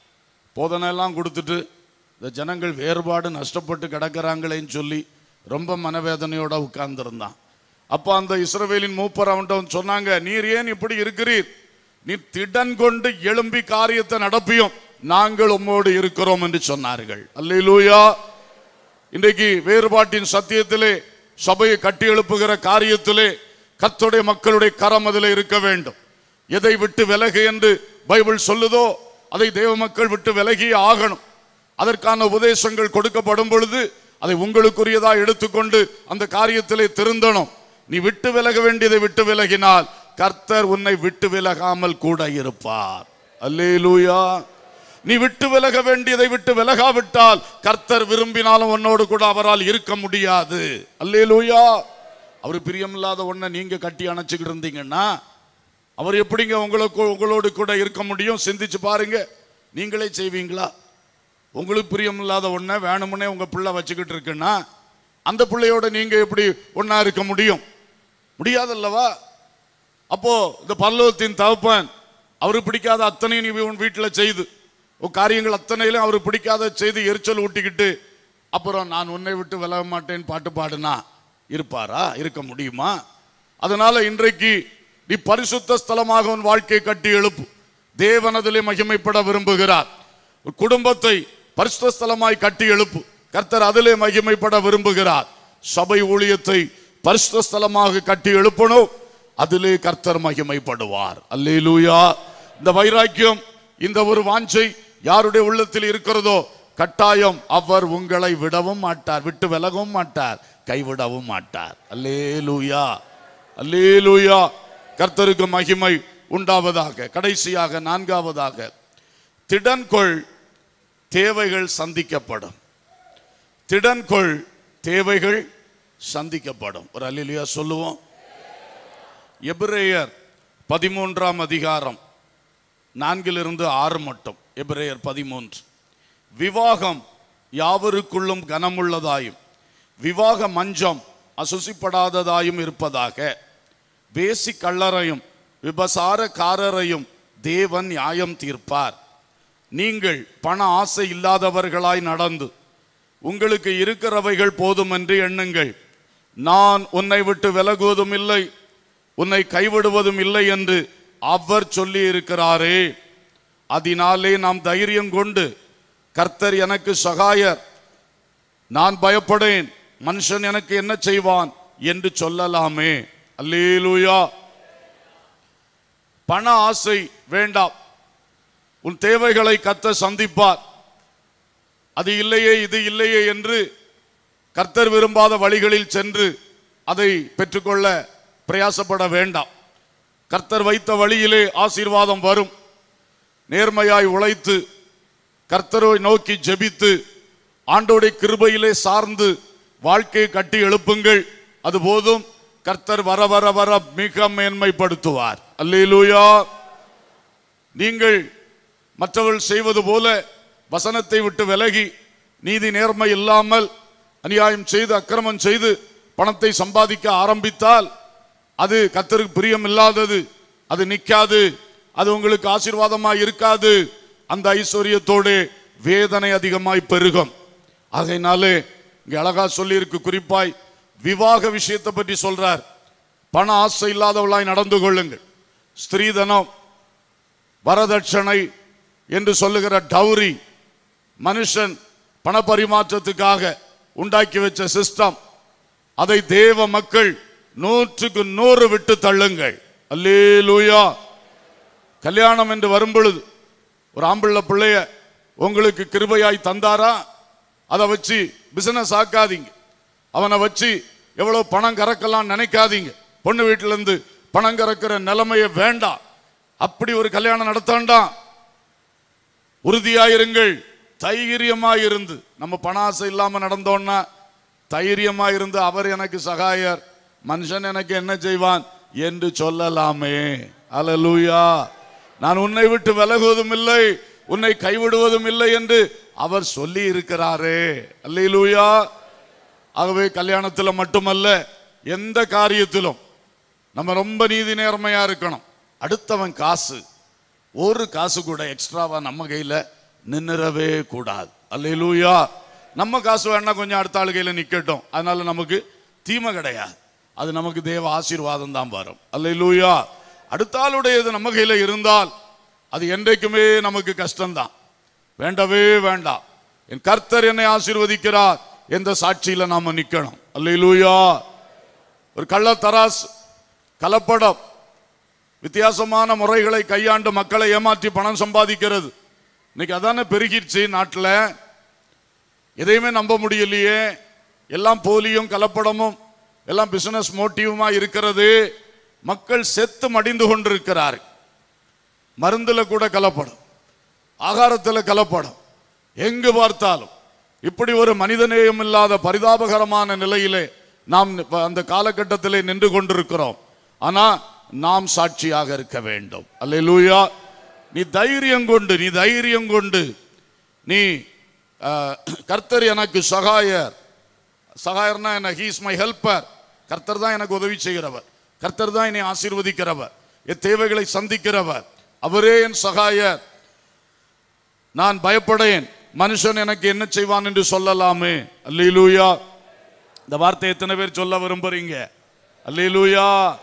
போதனை எல்லாம் கொடுத்துட்டு இந்த ஜனங்கள் வேறுபாடு நஷ்டப்பட்டு கிடக்கிறாங்களேன்னு சொல்லி ரொம்ப மனவேதனையோட உட்கார்ந்திருந்தான் அப்போ அந்த இஸ்ரவேலின் மூப்பர் அவன்கிட்ட வந்து சொன்னாங்க நீர் ஏன் இப்படி இருக்கிறீர் நீ திடன் கொண்டு எழும்பி காரியத்தை நடப்பியும் நாங்கள் உம்மோடு இருக்கிறோம் என்று சொன்னார்கள் அல்லேலூயா இன்றைக்கு வேறுபாட்டின் சத்தியத்திலே சபையை கட்டி எழுப்புகிற காரியத்திலே கர்த்தருடைய மக்களுடைய கரம் அதில் இருக்க வேண்டும் எதை விட்டு விலகு என்று பைபிள் சொல்லுதோ அதை தேவ மக்கள் விட்டு விலகியே ஆகணும் அதற்கான உபதேசங்கள் கொடுக்கப்படும் பொழுது அதை உங்களுக்குரியதா எடுத்துக்கொண்டு அந்த காரியத்திலே திருந்தணும் நீ விட்டு விலக வேண்டியதை விட்டு விலகினால் கர்த்தர் உன்னை விட்டு விலகாமல் கூட இருப்பார் அல்லேலூயா நீ விட்டு விலக வேண்டியதை விட்டு விலகாவிட்டால் கர்த்தர் விரும்பினாலும் உன்னோடு கூட அவரால் இருக்க முடியாது அல்லேலூயா அவர் பிரியமில்லாத ஒன்றை நீங்க கட்டி அணைச்சுக்கிட்டு இருந்தீங்கன்னா அவர் எப்படிங்க உங்களுக்கு உங்களோடு கூட இருக்க முடியும் சிந்திச்சு பாருங்க நீங்களே செய்வீங்களா உங்களுக்கு பிரியமில்லாத ஒன்றை வேணுமுன்னே உங்க பிள்ளை வச்சுக்கிட்டு இருக்குன்னா அந்த பிள்ளையோட நீங்க எப்படி ஒண்ணா இருக்க முடியும் முடியாதல்லவா அப்போ இந்த பல்லவத்தின் தகப்பன் அவருக்கு பிடிக்காத அத்தனையும் நீ உன் வீட்டில் செய்து உன் காரியங்கள் அத்தனையிலும் அவருக்கு பிடிக்காத செய்து எரிச்சல் ஊட்டிக்கிட்டு அப்புறம் நான் உன்னை விட்டு விலக மாட்டேன் பாட்டு பாடுனா இருப்பாரா இருக்க முடியுமா அதனால இன்றைக்கு நீ பரிசுத்த ஸ்தலமாக உன் வாழ்க்கையை கட்டி எழுப்பு தேவன் அதிலே மகிமைப்பட விரும்புகிறார் உன் குடும்பத்தை பரிசுத்த ஸ்தலமாய் கட்டி எழுப்பு கர்த்தர் அதிலே மகிமைப்பட விரும்புகிறார் சபை ஊழியத்தை பரிசுத்த ஸ்தலமாக கட்டி எழுப்பணும் அதிலே கர்த்தர் மகிமைப்படுவார் அல்லேலூயா இந்த வைராக்கியம் இந்த ஒரு வாஞ்சை யாருடைய உள்ளத்தில் இருக்கிறதோ கட்டாயம் அவர் உங்களை விடவும் மாட்டார் விட்டு விலகவும் மாட்டார் கைவிடவும் மாட்டார் அல்லேலூயா அல்லேலூயா கர்த்தருக்கு மகிமை உண்டாவதாக கடைசியாக நான்காவதாக திடன்கொள் தேவைகள் சந்திக்கப்படும் திடன்கொள் தேவைகள் சந்திக்கப்படும் ஒரு அல்லேலூயா சொல்லுவோம் எபிரேயர் பதிமூன்றாம் அதிகாரம் நான்கிலிருந்து ஆறு மட்டும் எபிரேயர் பதிமூன்று விவாகம் யாவருக்குள்ளும் கனமுள்ளதாயும் விவாக மஞ்சம் அசுசிப்படாததாயும் இருப்பதாக வேசி கள்ளரையும் விபசாரக்காரரையும் தேவன் நியாயம் தீர்ப்பார் நீங்கள் பண ஆசை இல்லாதவர்களாய் நடந்து உங்களுக்கு இருக்கிறவைகள் போதும் என்று எண்ணுங்கள் நான் உன்னை விட்டு விலகுவதும் இல்லை உன்னை கைவிடுவதும் இல்லை என்று அவர் சொல்லி இருக்கிறாரே அதனாலே நாம் தைரியம் கொண்டு கர்த்தர் எனக்கு சகாயர் நான் பயப்படேன் மனுஷன் எனக்கு என்ன செய்வான் என்று சொல்லலாமே அல்லேலூயா பண ஆசை வேண்டாம் உன் தேவைகளை கத்த சந்திப்பார் அது இல்லையே இது இல்லையே என்று கர்த்தர் விரும்பாத வழிகளில் சென்று அதை பெற்றுக்கொள்ள பிரயாசப்பட வேண்டாம் கர்த்தர் வைத்த வழியிலே ஆசீர்வாதம் வரும் நேர்மையாய் உழைத்து கர்த்தரை நோக்கி ஜெபித்து ஆண்டோடைய கிருபையிலே சார்ந்து வாழ்க்கையை கட்டி எழுப்புங்கள் அது போதும் கர்த்தர் வர வர வர மிக மேன்மைப்படுத்துவார் அல்லேலூயா நீங்கள் மற்றவர்கள் செய்வது போல வசனத்தை விட்டு விலகி நீதி நேர்மை இல்லாமல் அநியாயம் செய்து அக்கிரமம் செய்து பணத்தை சம்பாதிக்க ஆரம்பித்தால் அது கர்த்தருக்கு பிரியம் இல்லாதது அது நிக்காது அது உங்களுக்கு ஆசீர்வாதமாய் இருக்காது அந்த ஐஸ்வர்யத்தோடு வேதனை அதிகமாய் பெருகும் ஆகையினாலே இங்க அழகா சொல்லியிருக்கு குறிப்பாய் விவாக விஷயத்தை பற்றி சொல்றார் பண ஆசை இல்லாதவளாய் நடந்து கொள்ளுங்கள் ஸ்திரீதனம் வரதட்சணை என்று சொல்லுகிற டௌரி மனுஷன் பணப்பரிமாற்றத்துக்காக உண்டாக்கி வச்ச சிஸ்டம் அதை தேவ மக்கள் நூற்றுக்கு நூறு விட்டு தள்ளுங்கள் அல்லேலூயா கல்யாணம் என்று வரும் பொழுது ஒரு ஆம்பிள்ள பிள்ளைய உங்களுக்கு கிருபையாய் தந்தாரா அதை வச்சு பிசினஸ் ஆக்காதீங்க அவனை வச்சு எவ்வளவு பணம் கறக்கலாம் நினைக்காதீங்க பொண்ணு வீட்டுல இருந்து பணம் கறக்கிற நிலைமையை வேண்டாம் அப்படி ஒரு கல்யாணம் நடத்தாண்டாம் உறுதியாயிருங்கள் தைரியமா இருந்து நம்ம பணாசை இல்லாம நடந்தோம்னா தைரியமா இருந்து அவர் எனக்கு சகாயர் மனுஷன் எனக்கு என்ன செய்வான் என்று சொல்லலாமே அல்லேலூயா நான் உன்னை விட்டு விலகுவதும் இல்லை உன்னை கைவிடுவதும் இல்லை என்று அவர் சொல்லி இருக்கிறாரே அல்லேலூயா ஆகவே கல்யாணத்துல மட்டுமல்ல எந்த காரியத்திலும் நம்ம ரொம்ப நீதி நேர்மையா இருக்கணும் அடுத்தவன் காசு ஒரு காசு கூட எக்ஸ்ட்ராவா நம்ம கையில நின்னுறவே கூடாது அல்லேலூயா நம்ம காசு வேணா கொஞ்சம் அடுத்த ஆளு கையில நிக்கட்டும் அதனால நமக்கு தீமை கிடையாது அது நமக்கு தேவ ஆசீர்வாதம் தான் வரும் அல்லேலூயா அடுத்த ஆளுடையது நம்ம கையில இருந்தால் அது என்றைக்குமே நமக்கு கஷ்டம்தான் வேண்டவே வேண்டாம் என் கர்த்தர் என்னை ஆசீர்வதிக்கிறார் எந்த சாட்சியில நாம நிக்கணும் அல்லேலூயா ஒரு கள்ளத்தராஸ் கலப்படம் வித்தியாசமான முறைகளை கையாண்டு மக்களை ஏமாற்றி பணம் சம்பாதிக்கிறது இன்னைக்கு அதானே பெருகிடுச்சு நாட்டில் எதையுமே நம்ப முடியலையே எல்லாம் போலியும் கலப்படமும் எல்லாம் பிசினஸ் மோட்டிவுமா இருக்கிறது மக்கள் செத்து மடிந்து கொண்டிருக்கிறார் மருந்துல கூட கலப்படம் ஆகாரத்துல கலப்படம் எங்கு பார்த்தாலும் இப்படி ஒரு மனிதநேயம் இல்லாத பரிதாபகரமான நிலையிலே நாம் இப்ப அந்த காலகட்டத்திலே நின்று கொண்டிருக்கிறோம் ஆனா நாம் சாட்சியாக இருக்க வேண்டும் அல்லேலூயா நீ தைரியம் கொண்டு நீ தைரியம் கொண்டு நீ அஹ், கர்த்தர் எனக்கு சகாயர் சகாயர்னா என்ன ஹீஸ் மை ஹெல்ப்பர் கர்த்தர் தான் எனக்கு உதவி செய்கிறவர் கர்த்தர் தான் என்னை ஆசீர்வதிக்கிறவர் என் தேவைகளை சந்திக்கிறவர் அவரே என் சகாயர் நான் பயப்படேன் மனுஷன் எனக்கு என்ன செய்வான் என்று சொல்லலாமே அல்லேலூயா இந்த வார்த்தை எத்தனை பேர் சொல்ல விரும்புறீங்க அல்லேலூயா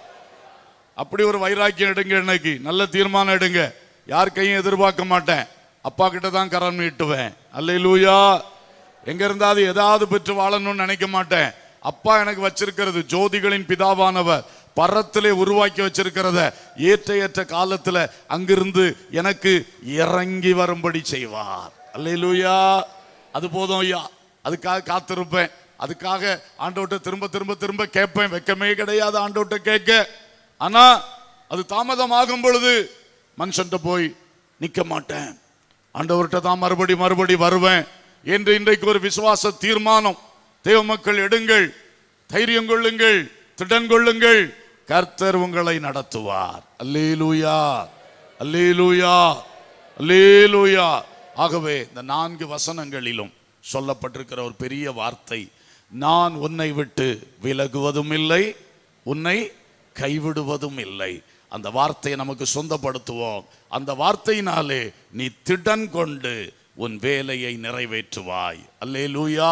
அப்படி ஒரு வைராக்கியம் எடுங்க இன்னைக்கு நல்ல தீர்மானம் எடுங்க யார் கையும் எதிர்பார்க்க மாட்டேன் அப்பா கிட்ட தான் கரம் நீட்டுவேன் அல்லேலூயா எங்க இருந்தாவது ஏதாவது பெற்று வாழணும்னு நினைக்க மாட்டேன் அப்பா எனக்கு வச்சிருக்கிறது ஜோதிகளின் பிதாவானவர் பரத்திலே உருவாக்கி வச்சிருக்கிறத ஏற்ற ஏற்ற காலத்துல அங்கிருந்து எனக்கு இறங்கி வரும்படி செய்வார் அல்லேலூயா அது போதும் ஐயா அதுக்காக காத்திருப்பேன் அதுக்காக ஆண்டவட்ட திரும்ப திரும்ப திரும்ப கேட்பேன் வெக்கமே கிடையாது ஆண்டவட்ட கேட்க ஆனா அது தாமதமாகும் பொழுது மனுஷன்ட்ட போய் நிக்க மாட்டேன் ஆண்டவர்கிட்ட தான் மறுபடி மறுபடி வருவேன் என்று இன்றைக்கு ஒரு விசுவாச தீர்மானம் தேவ மக்கள் எடுங்கள் தைரியம் கொள்ளுங்கள் திடன் கொள்ளுங்கள் கர்த்தர் உங்களை நடத்துவார் அல்லேலூயா அல்லேலூயா அல்லேலூயா ஆகவே இந்த நான்கு வசனங்களிலும் சொல்லப்பட்டிருக்கிற ஒரு பெரிய வார்த்தை நான் உன்னை விட்டு விலகுவதும் இல்லை உன்னை கைவிடுவதும் இல்லை அந்த வார்த்தையை நமக்கு சொந்தப்படுத்துவோம் அந்த வார்த்தையினாலே நீ திடன் கொண்டு உன் வேலையை நிறைவேற்றுவாய் அல்லேலூயா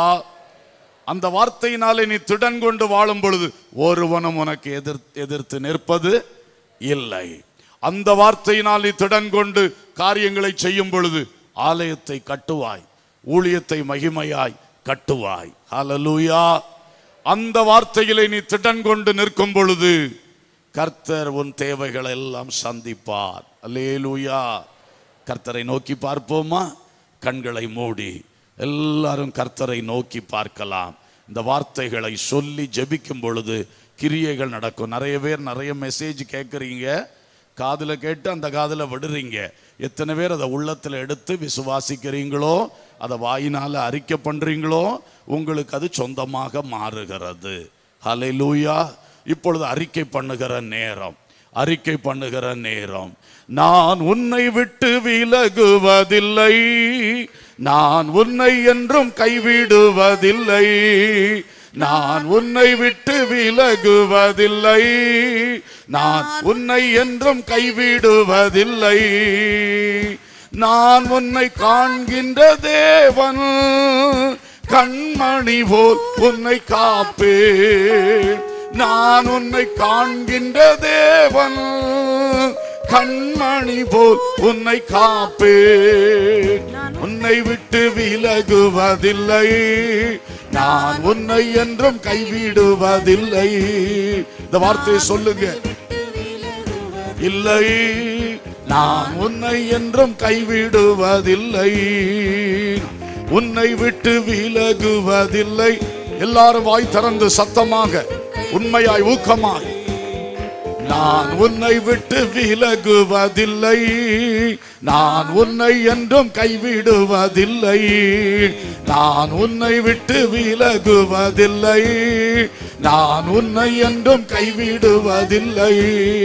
அந்த வார்த்தையினாலே நீ திடன் கொண்டு வாழும் பொழுது ஒருவனும் உனக்கு எதிர் எதிர்த்து நிற்பது இல்லை அந்த வார்த்தையினால் நீ திடன் கொண்டு காரியங்களை செய்யும் பொழுது ஆலயத்தை கட்டுவாய் ஊழியத்தை மகிமையாய் கட்டுவாய் ஹalleluya அந்த வார்த்தையிலே நீ திடன் கொண்டு நிற்கும் பொழுது கர்த்தர் உன் தேவைகளை எல்லாம் சந்திப்பார் அல்லேலூயா கர்த்தரை நோக்கி பார்ப்போமா கண்களை மூடி எல்லாரும் கர்த்தரை நோக்கி பார்க்கலாம் இந்த வார்த்தைகளை சொல்லி ஜெபிக்கும் பொழுது கிரியைகள் நடக்கும் நிறைய பேர் நிறைய மெசேஜ் கேட்குறீங்க காதுல கேட்டு அந்த காதுல விடுறீங்க எத்தனை பேர் அதை உள்ளத்துல எடுத்து விசுவாசிக்கிறீங்களோ அதை வாயினால அறிக்கை பண்றீங்களோ உங்களுக்கு அது சொந்தமாக மாறுகிறது ஹalleluya இப்பொழுது அறிக்கை பண்ணுகிற நேரம் அறிக்கை பண்ணுகிற நேரம் நான் உன்னை விட்டு விலகுவதில்லை நான் உன்னை என்றும் கைவிடுவதில்லை நான் உன்னை விட்டு விலகுவதில்லை நான் உன்னை என்றும் கைவிடுவதில்லை நான் உன்னை காண்கின்ற தேவன் கண்மணி போல் உன்னை காப்பேன் நான் உன்னை காண்கின்ற தேவன் கண்மணி போல் உன்னை காப்பேன் உன்னை விட்டு விலகுவதில்லை நான் உன்னை என்றும் கைவிடுவதில்லை இந்த வார்த்தையை சொல்லுங்க இல்லை நான் உன்னை என்றும் கைவிடுவதில்லை உன்னை விட்டு விலகுவதில்லை எல்லாரும் வாய் திறந்து சத்தமாக உண்மையாய் ஊக்கமாய் நான் உன்னை விட்டு விலகுவதில்லை நான் உன்னை என்றும் கைவிடுவதில்லை நான் உன்னை விட்டு விலகுவதில்லை நான் உன்னை என்றும் கைவிடுவதில்லை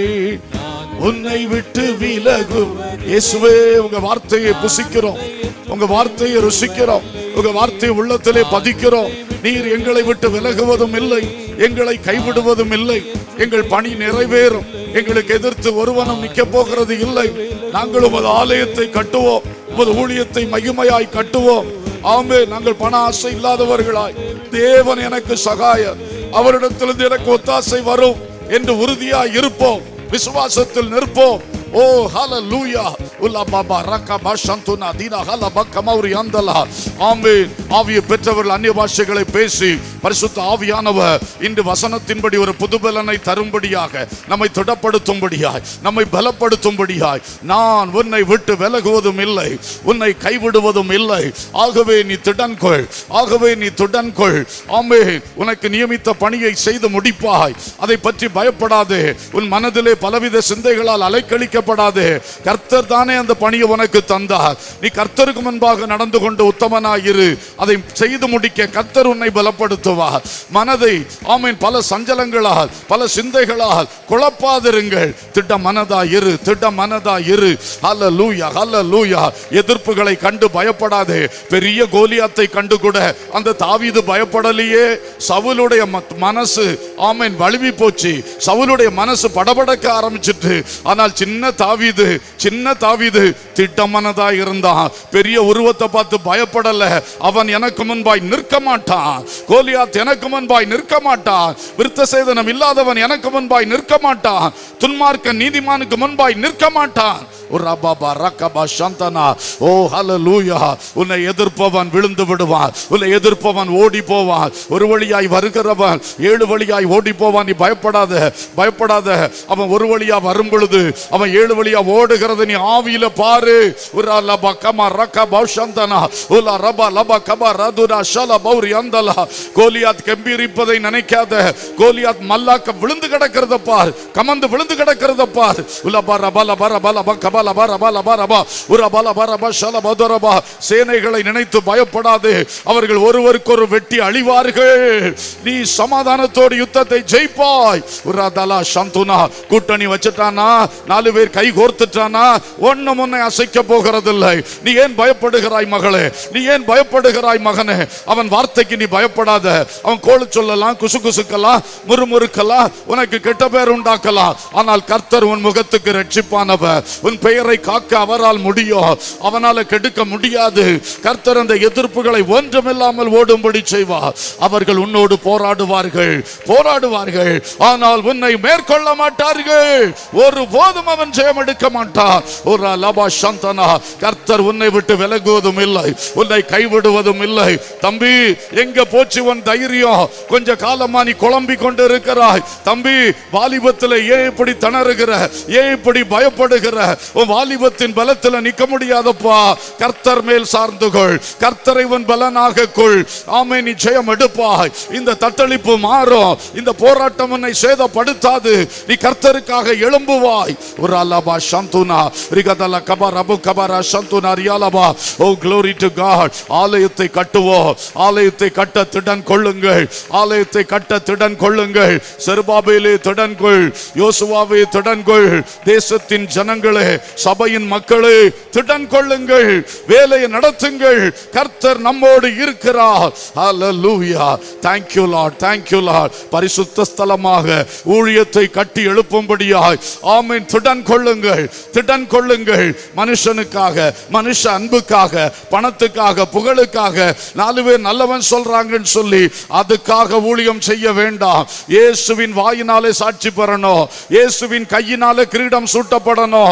உன்னை விட்டு விலகும் இயேசுவே உங்க வார்த்தையை புசிக்கிறோம் உங்க வார்த்தையை ருசிக்கிறோம் உங்க வார்த்தையை உள்ளத்திலே பதிக்கிறோம் நீர் எங்களை விட்டு விலகுவதும் இல்லை எங்களை கைவிடுவதும் இல்லை எங்கள் பணி நிறைவேறும் எங்களுக்கு எதிர்த்து ஒருவனும் நிக்க போகிறது இல்லை நாங்கள் உமது ஆலயத்தை கட்டுவோம் உமது ஊழியத்தை மகிமையாய் கட்டுவோம் ஆமே நாங்கள் பண ஆசை இல்லாதவர்களாய் தேவன் எனக்கு சகாயர் அவரிடத்திலிருந்து எனக்கு ஒத்தாசை வரும் என்று உறுதியாய் இருப்போம் விசுவாசத்தில் நிற்போம் ஓ ஹalleluya உல்லா பாபா ரக்கா பாஷந்துனா தீனா ஹல பக்கமௌரி அந்தலா ஆமென் ஆவியை பெற்றவர்கள் அந்நிய பாஷைகளை பேசி பரிசுத்த ஆவியானவர் இன்று வசனத்தின்படி ஒரு புதுபலனை தரும்படியாக நம்மை திடப்படுத்தும்படியாய் நம்மை பலப்படுத்தும்படியாய் நான் உன்னை விட்டு விலகுவதும் இல்லை உன்னை கைவிடுவதும் இல்லை ஆகவே நீ திடன்கொள் ஆகவே நீ திடன்கொள் ஆமே உனக்கு நியமித்த பணியை செய்து முடிப்பாய் அதை பற்றி பயப்படாதே உன் மனதிலே பலவித சிந்தைகளால் அலைக்கழிக்கப்படாதே கர்த்தர் தானே அந்த பணியை உனக்கு தந்தார் நீ கர்த்தருக்கு முன்பாக நடந்து கொண்டு உத்தமனாயிரு அதை செய்து முடிக்க கர்த்தர் உன்னை பலப்படுத்துவார் மனதை ஆமீன் பல சஞ்சலங்களால் பல சிந்தைகளால் குழப்பாதிருங்கள் திட்ட மனதா இரு திட்ட மனதா இரு அல்ல லூயா அல்ல லூயா எதிர்ப்புகளை கண்டு பயப்படாதே பெரிய கோலியாத்தை கண்டு கூட அந்த தாவீது பயப்படலையே சவுலுடைய ம- மனசு ஆமீன் வலிவி போச்சு சவுலுடைய மனசு படபடக்க ஆரம்பிச்சிட்டு ஆனால் சின்ன தாவீது சின்ன தாவீது திட்டமானதா இருந்தான் பெரிய உருவத்தை பார்த்து பயப்படல அவன் எனக்கு முன்பாய் நிற்க மாட்டான் கோலியாத் எனக்கு முன்பாய் நிற்க மாட்டான் விருத்த சேதனம் இல்லாதவன் எனக்கு முன்பாய் நிற்க மாட்டான் துன்மார்க்க நீதிமானுக்கு முன்பாய் நிற்க மாட்டான் ஒரு ரபாபா ரக்கபா சந்தனா ஓ ஹalleluya உன்னை எதிர்ப்பவன் விழுந்து விடுவான் உன்னை எதிர்ப்பவன் ஓடி போவான் ஒரு வழியாய் வருகிறவன் ஏழு வழியாய் ஓடி போவான் நீ பயப்படாத பயப்படாத அவன் ஒரு வழியா வரும் பொழுது அவன் ஏழு வழியா ஓடுகிறத நீ ஆவியில பாரு உரா லபா கமா ரக்கபா சந்தனா உலா ரபா லபா கபா ரதுரா ஷல பௌரி அந்தலா கோலியாத் கம்பீரிப்பதை நினைக்காத கோலியாத் மல்லாக்க விழுந்து கிடக்கிறத பார் கமந்து விழுந்து கிடக்கிறத பார் உலபா ரபா லபா ரபா லபா கபா லபா ரபா லபா ரபா உரபா லபா ரபா ஷல பதுரபா சேனைகளை நினைத்து பயப்படாதே அவர்கள் ஒருவருக்கொரு வெட்டி அழிவார்கள் நீ சமாதானத்தோடு யுத்தத்தை ஜெயிப்பாய் உராதலா சந்துனா கூட்டணி வச்சுட்டானா நாலு பேர் கை கோர்த்துட்டானா ஒண்ணு முன்னை அசைக்க போகிறதில்லை நீ ஏன் பயப்படுகிறாய் மகளே நீ ஏன் பயப்படுகிறாய் மகனே அவன் வார்த்தைக்கு நீ பயப்படாத அவன் கோழு சொல்லலாம் குசு குசுக்கலாம் முறுமுறுக்கலாம் உனக்கு கெட்ட பேர் உண்டாக்கலாம் ஆனால் கர்த்தர் உன் முகத்துக்கு ரட்சிப்பானவர் உன் பெயரை காக்க அவரால் முடியும் அவனால கெடுக்க முடியாது கர்த்தர் அந்த எதிர்ப்புகளை ஒன்றுமில்லாமல் ஓடும்படி செய்வார் அவர்கள் உன்னோடு போராடுவார்கள் போராடுவார்கள் ஆனால் உன்னை மேற்கொள்ள மாட்டார்கள் ஒரு போதும் அவன் ஜெயம் எடுக்க மாட்டான் ஒரு லபா சந்தனா கர்த்தர் உன்னை விட்டு விலகுவதும் இல்லை உன்னை கைவிடுவதும் இல்லை தம்பி எங்க போச்சு உன் தைரியம் கொஞ்ச காலமா நீ குழம்பி கொண்டு இருக்கிறாய் தம்பி வாலிபத்தில் ஏன் இப்படி திணறுகிற ஏன் இப்படி பயப்படுகிற உன் வாலிபத்தின் பலத்தில் நிக்க முடியாதப்பா கர்த்தர் மேல் சார்ந்து கொள் கர்த்தரை உன் பலனாக கொள் ஆமே நீ ஜெயம் எடுப்பாய் இந்த தத்தளிப்பு மாறும் இந்த போராட்டம் உன்னை சேதப்படுத்தாது நீ கர்த்தருக்காக எழும்புவாய் ஒரு அலபா சந்துனா ரிகதல கபா ரபு கபரா சந்துனா ரியாலபா ஓ glory to God ஆலயத்தை கட்டுவோம் ஆலயத்தை கட்ட திடன் கொள்ளுங்கள் ஆலயத்தை கட்ட திடன் கொள்ளுங்கள் செருபாபேலே திடன் கொள் யோசுவாவே திடன் கொள் தேசத்தின் ஜனங்களே சபையின் மக்களே திடன் கொள்ளுங்கள் வேலையை நடத்துங்கள் கர்த்தர் நம்மோடு இருக்கிறார் ஹalleluya thank you lord thank you lord பரிசுத்த ஸ்தலமாக ஊழியத்தை கட்டி எழுப்பும்படியாய் ஆமென் திடன் கொள்ளுங்கள் திடன் கொள்ளுங்கள் மனுஷனுக்காக மனுஷ அன்புக்காக பணத்துக்காக புகழுக்காக நாலு பேர் நல்லவன் சொல்றாங்கன்னு சொல்லி அதுக்காக ஊழியம் செய்ய வேண்டாம் இயேசுவின் வாயினாலே சாட்சி பெறணும் இயேசுவின் கையினாலே கிரீடம் சூட்டப்படணும் அது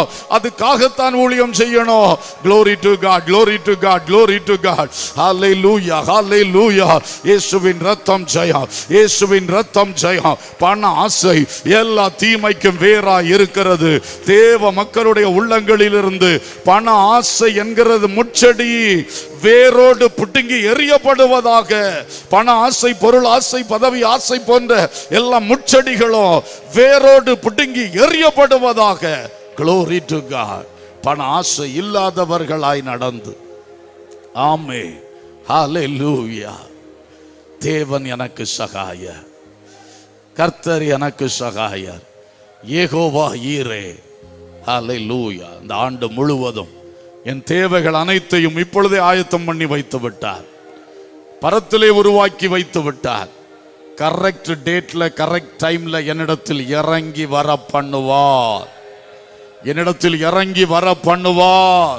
அதுக்காகத்தான் ஊழியம் செய்யணும் glory to god glory to god glory to god hallelujah hallelujah இயேசுவின் ரத்தம் ஜெயம் இயேசுவின் ரத்தம் ஜெயம் பண ஆசை எல்லா தீமைக்கும் வேறா இருக்கிறது தேவ மக்களுடைய உள்ளங்களிலிருந்து பண ஆசை என்கிறது முச்செடி வேரோடு புட்டுங்கி எறியப்படுவதாக பண ஆசை பொருள் ஆசை பதவி ஆசை போன்ற எல்லா முச்செடிகளும் வேரோடு புட்டுங்கி எறியப்படுவதாக glory to god பண ஆசை இல்லாதவர்களாய் நடந்து ஆமே ஹalleluya தேவன் எனக்கு சகாயர் கர்த்தர் எனக்கு சகாயர் ஏகோவா ஈரே ஹalleluya இந்த ஆண்டு முழுவதும் என் தேவைகள் அனைத்தையும் இப்பொழுதே ஆயத்தம் பண்ணி வைத்து விட்டார் பரத்திலே உருவாக்கி வைத்து விட்டார் கரெக்ட் டேட்ல கரெக்ட் டைம்ல என்னிடத்தில் இறங்கி வர பண்ணுவார் என்னிடத்தில் இறங்கி வர பண்ணுவார்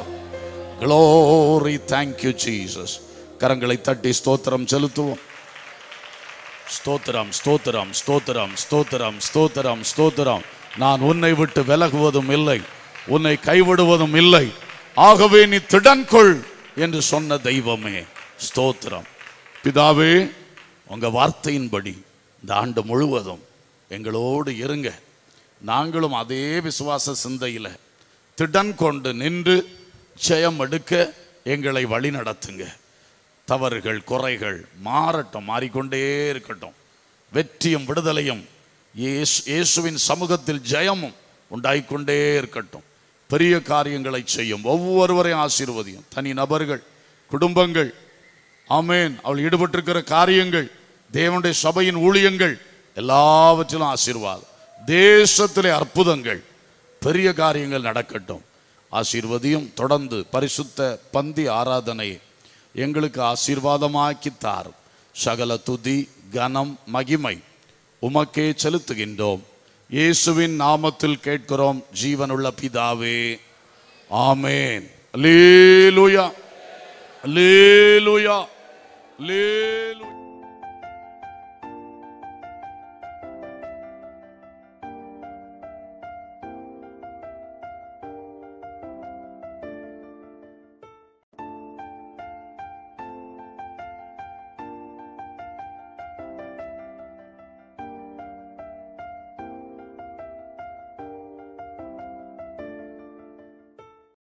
glory thank you jesus கரங்களை தட்டி ஸ்தோத்திரம் செலுத்துவோம் ஸ்தோத்திரம் ஸ்தோத்திரம் ஸ்தோத்திரம் ஸ்தோத்திரம் ஸ்தோத்திரம் ஸ்தோத்திரம் நான் உன்னை விட்டு விலகுவதும் இல்லை உன்னை கைவிடுவதும் இல்லை ஆகவே நீ திடன்கொள் என்று சொன்ன தெய்வமே ஸ்தோத்திரம் பிதாவே உங்க வார்த்தையின்படி இந்த ஆண்டு முழுவதும் எங்களோடு இருங்க நாங்களும் அதே விசுவாச சிந்தையில திடன் கொண்டு நின்று ஜெயம் எடுக்க எங்களை வழி நடத்துங்க தவறுகள் குறைகள் மாறட்டும் மாறிக்கொண்டே இருக்கட்டும் வெற்றியும் விடுதலையும் இயேசு இயேசுவின் சமூகத்தில் ஜெயமும் உண்டாயிக்கொண்டே இருக்கட்டும் பெரிய காரியங்களை செய்யும் ஒவ்வொருவரையும் ஆசீர்வதியும் தனி நபர்கள் குடும்பங்கள் ஆமேன் அவள் ஈடுபட்டிருக்கிற காரியங்கள் தேவனுடைய சபையின் ஊழியங்கள் எல்லாவற்றிலும் ஆசீர்வாதம் தேசத்திலே அற்புதங்கள் பெரிய காரியங்கள் நடக்கட்டும் ஆசீர்வதியும் தொடர்ந்து பரிசுத்த பந்தி ஆராதனை எங்களுக்கு ஆசீர்வாதமாக்கி தாரும் சகல துதி கனம் மகிமை உமக்கே செலுத்துகின்றோம் இயேசுவின் நாமத்தில் கேட்கிறோம் ஜீவனுள்ள பிதாவே ஆமேன் அல்லேலூயா அல்லேலூயா அல்லேலூயா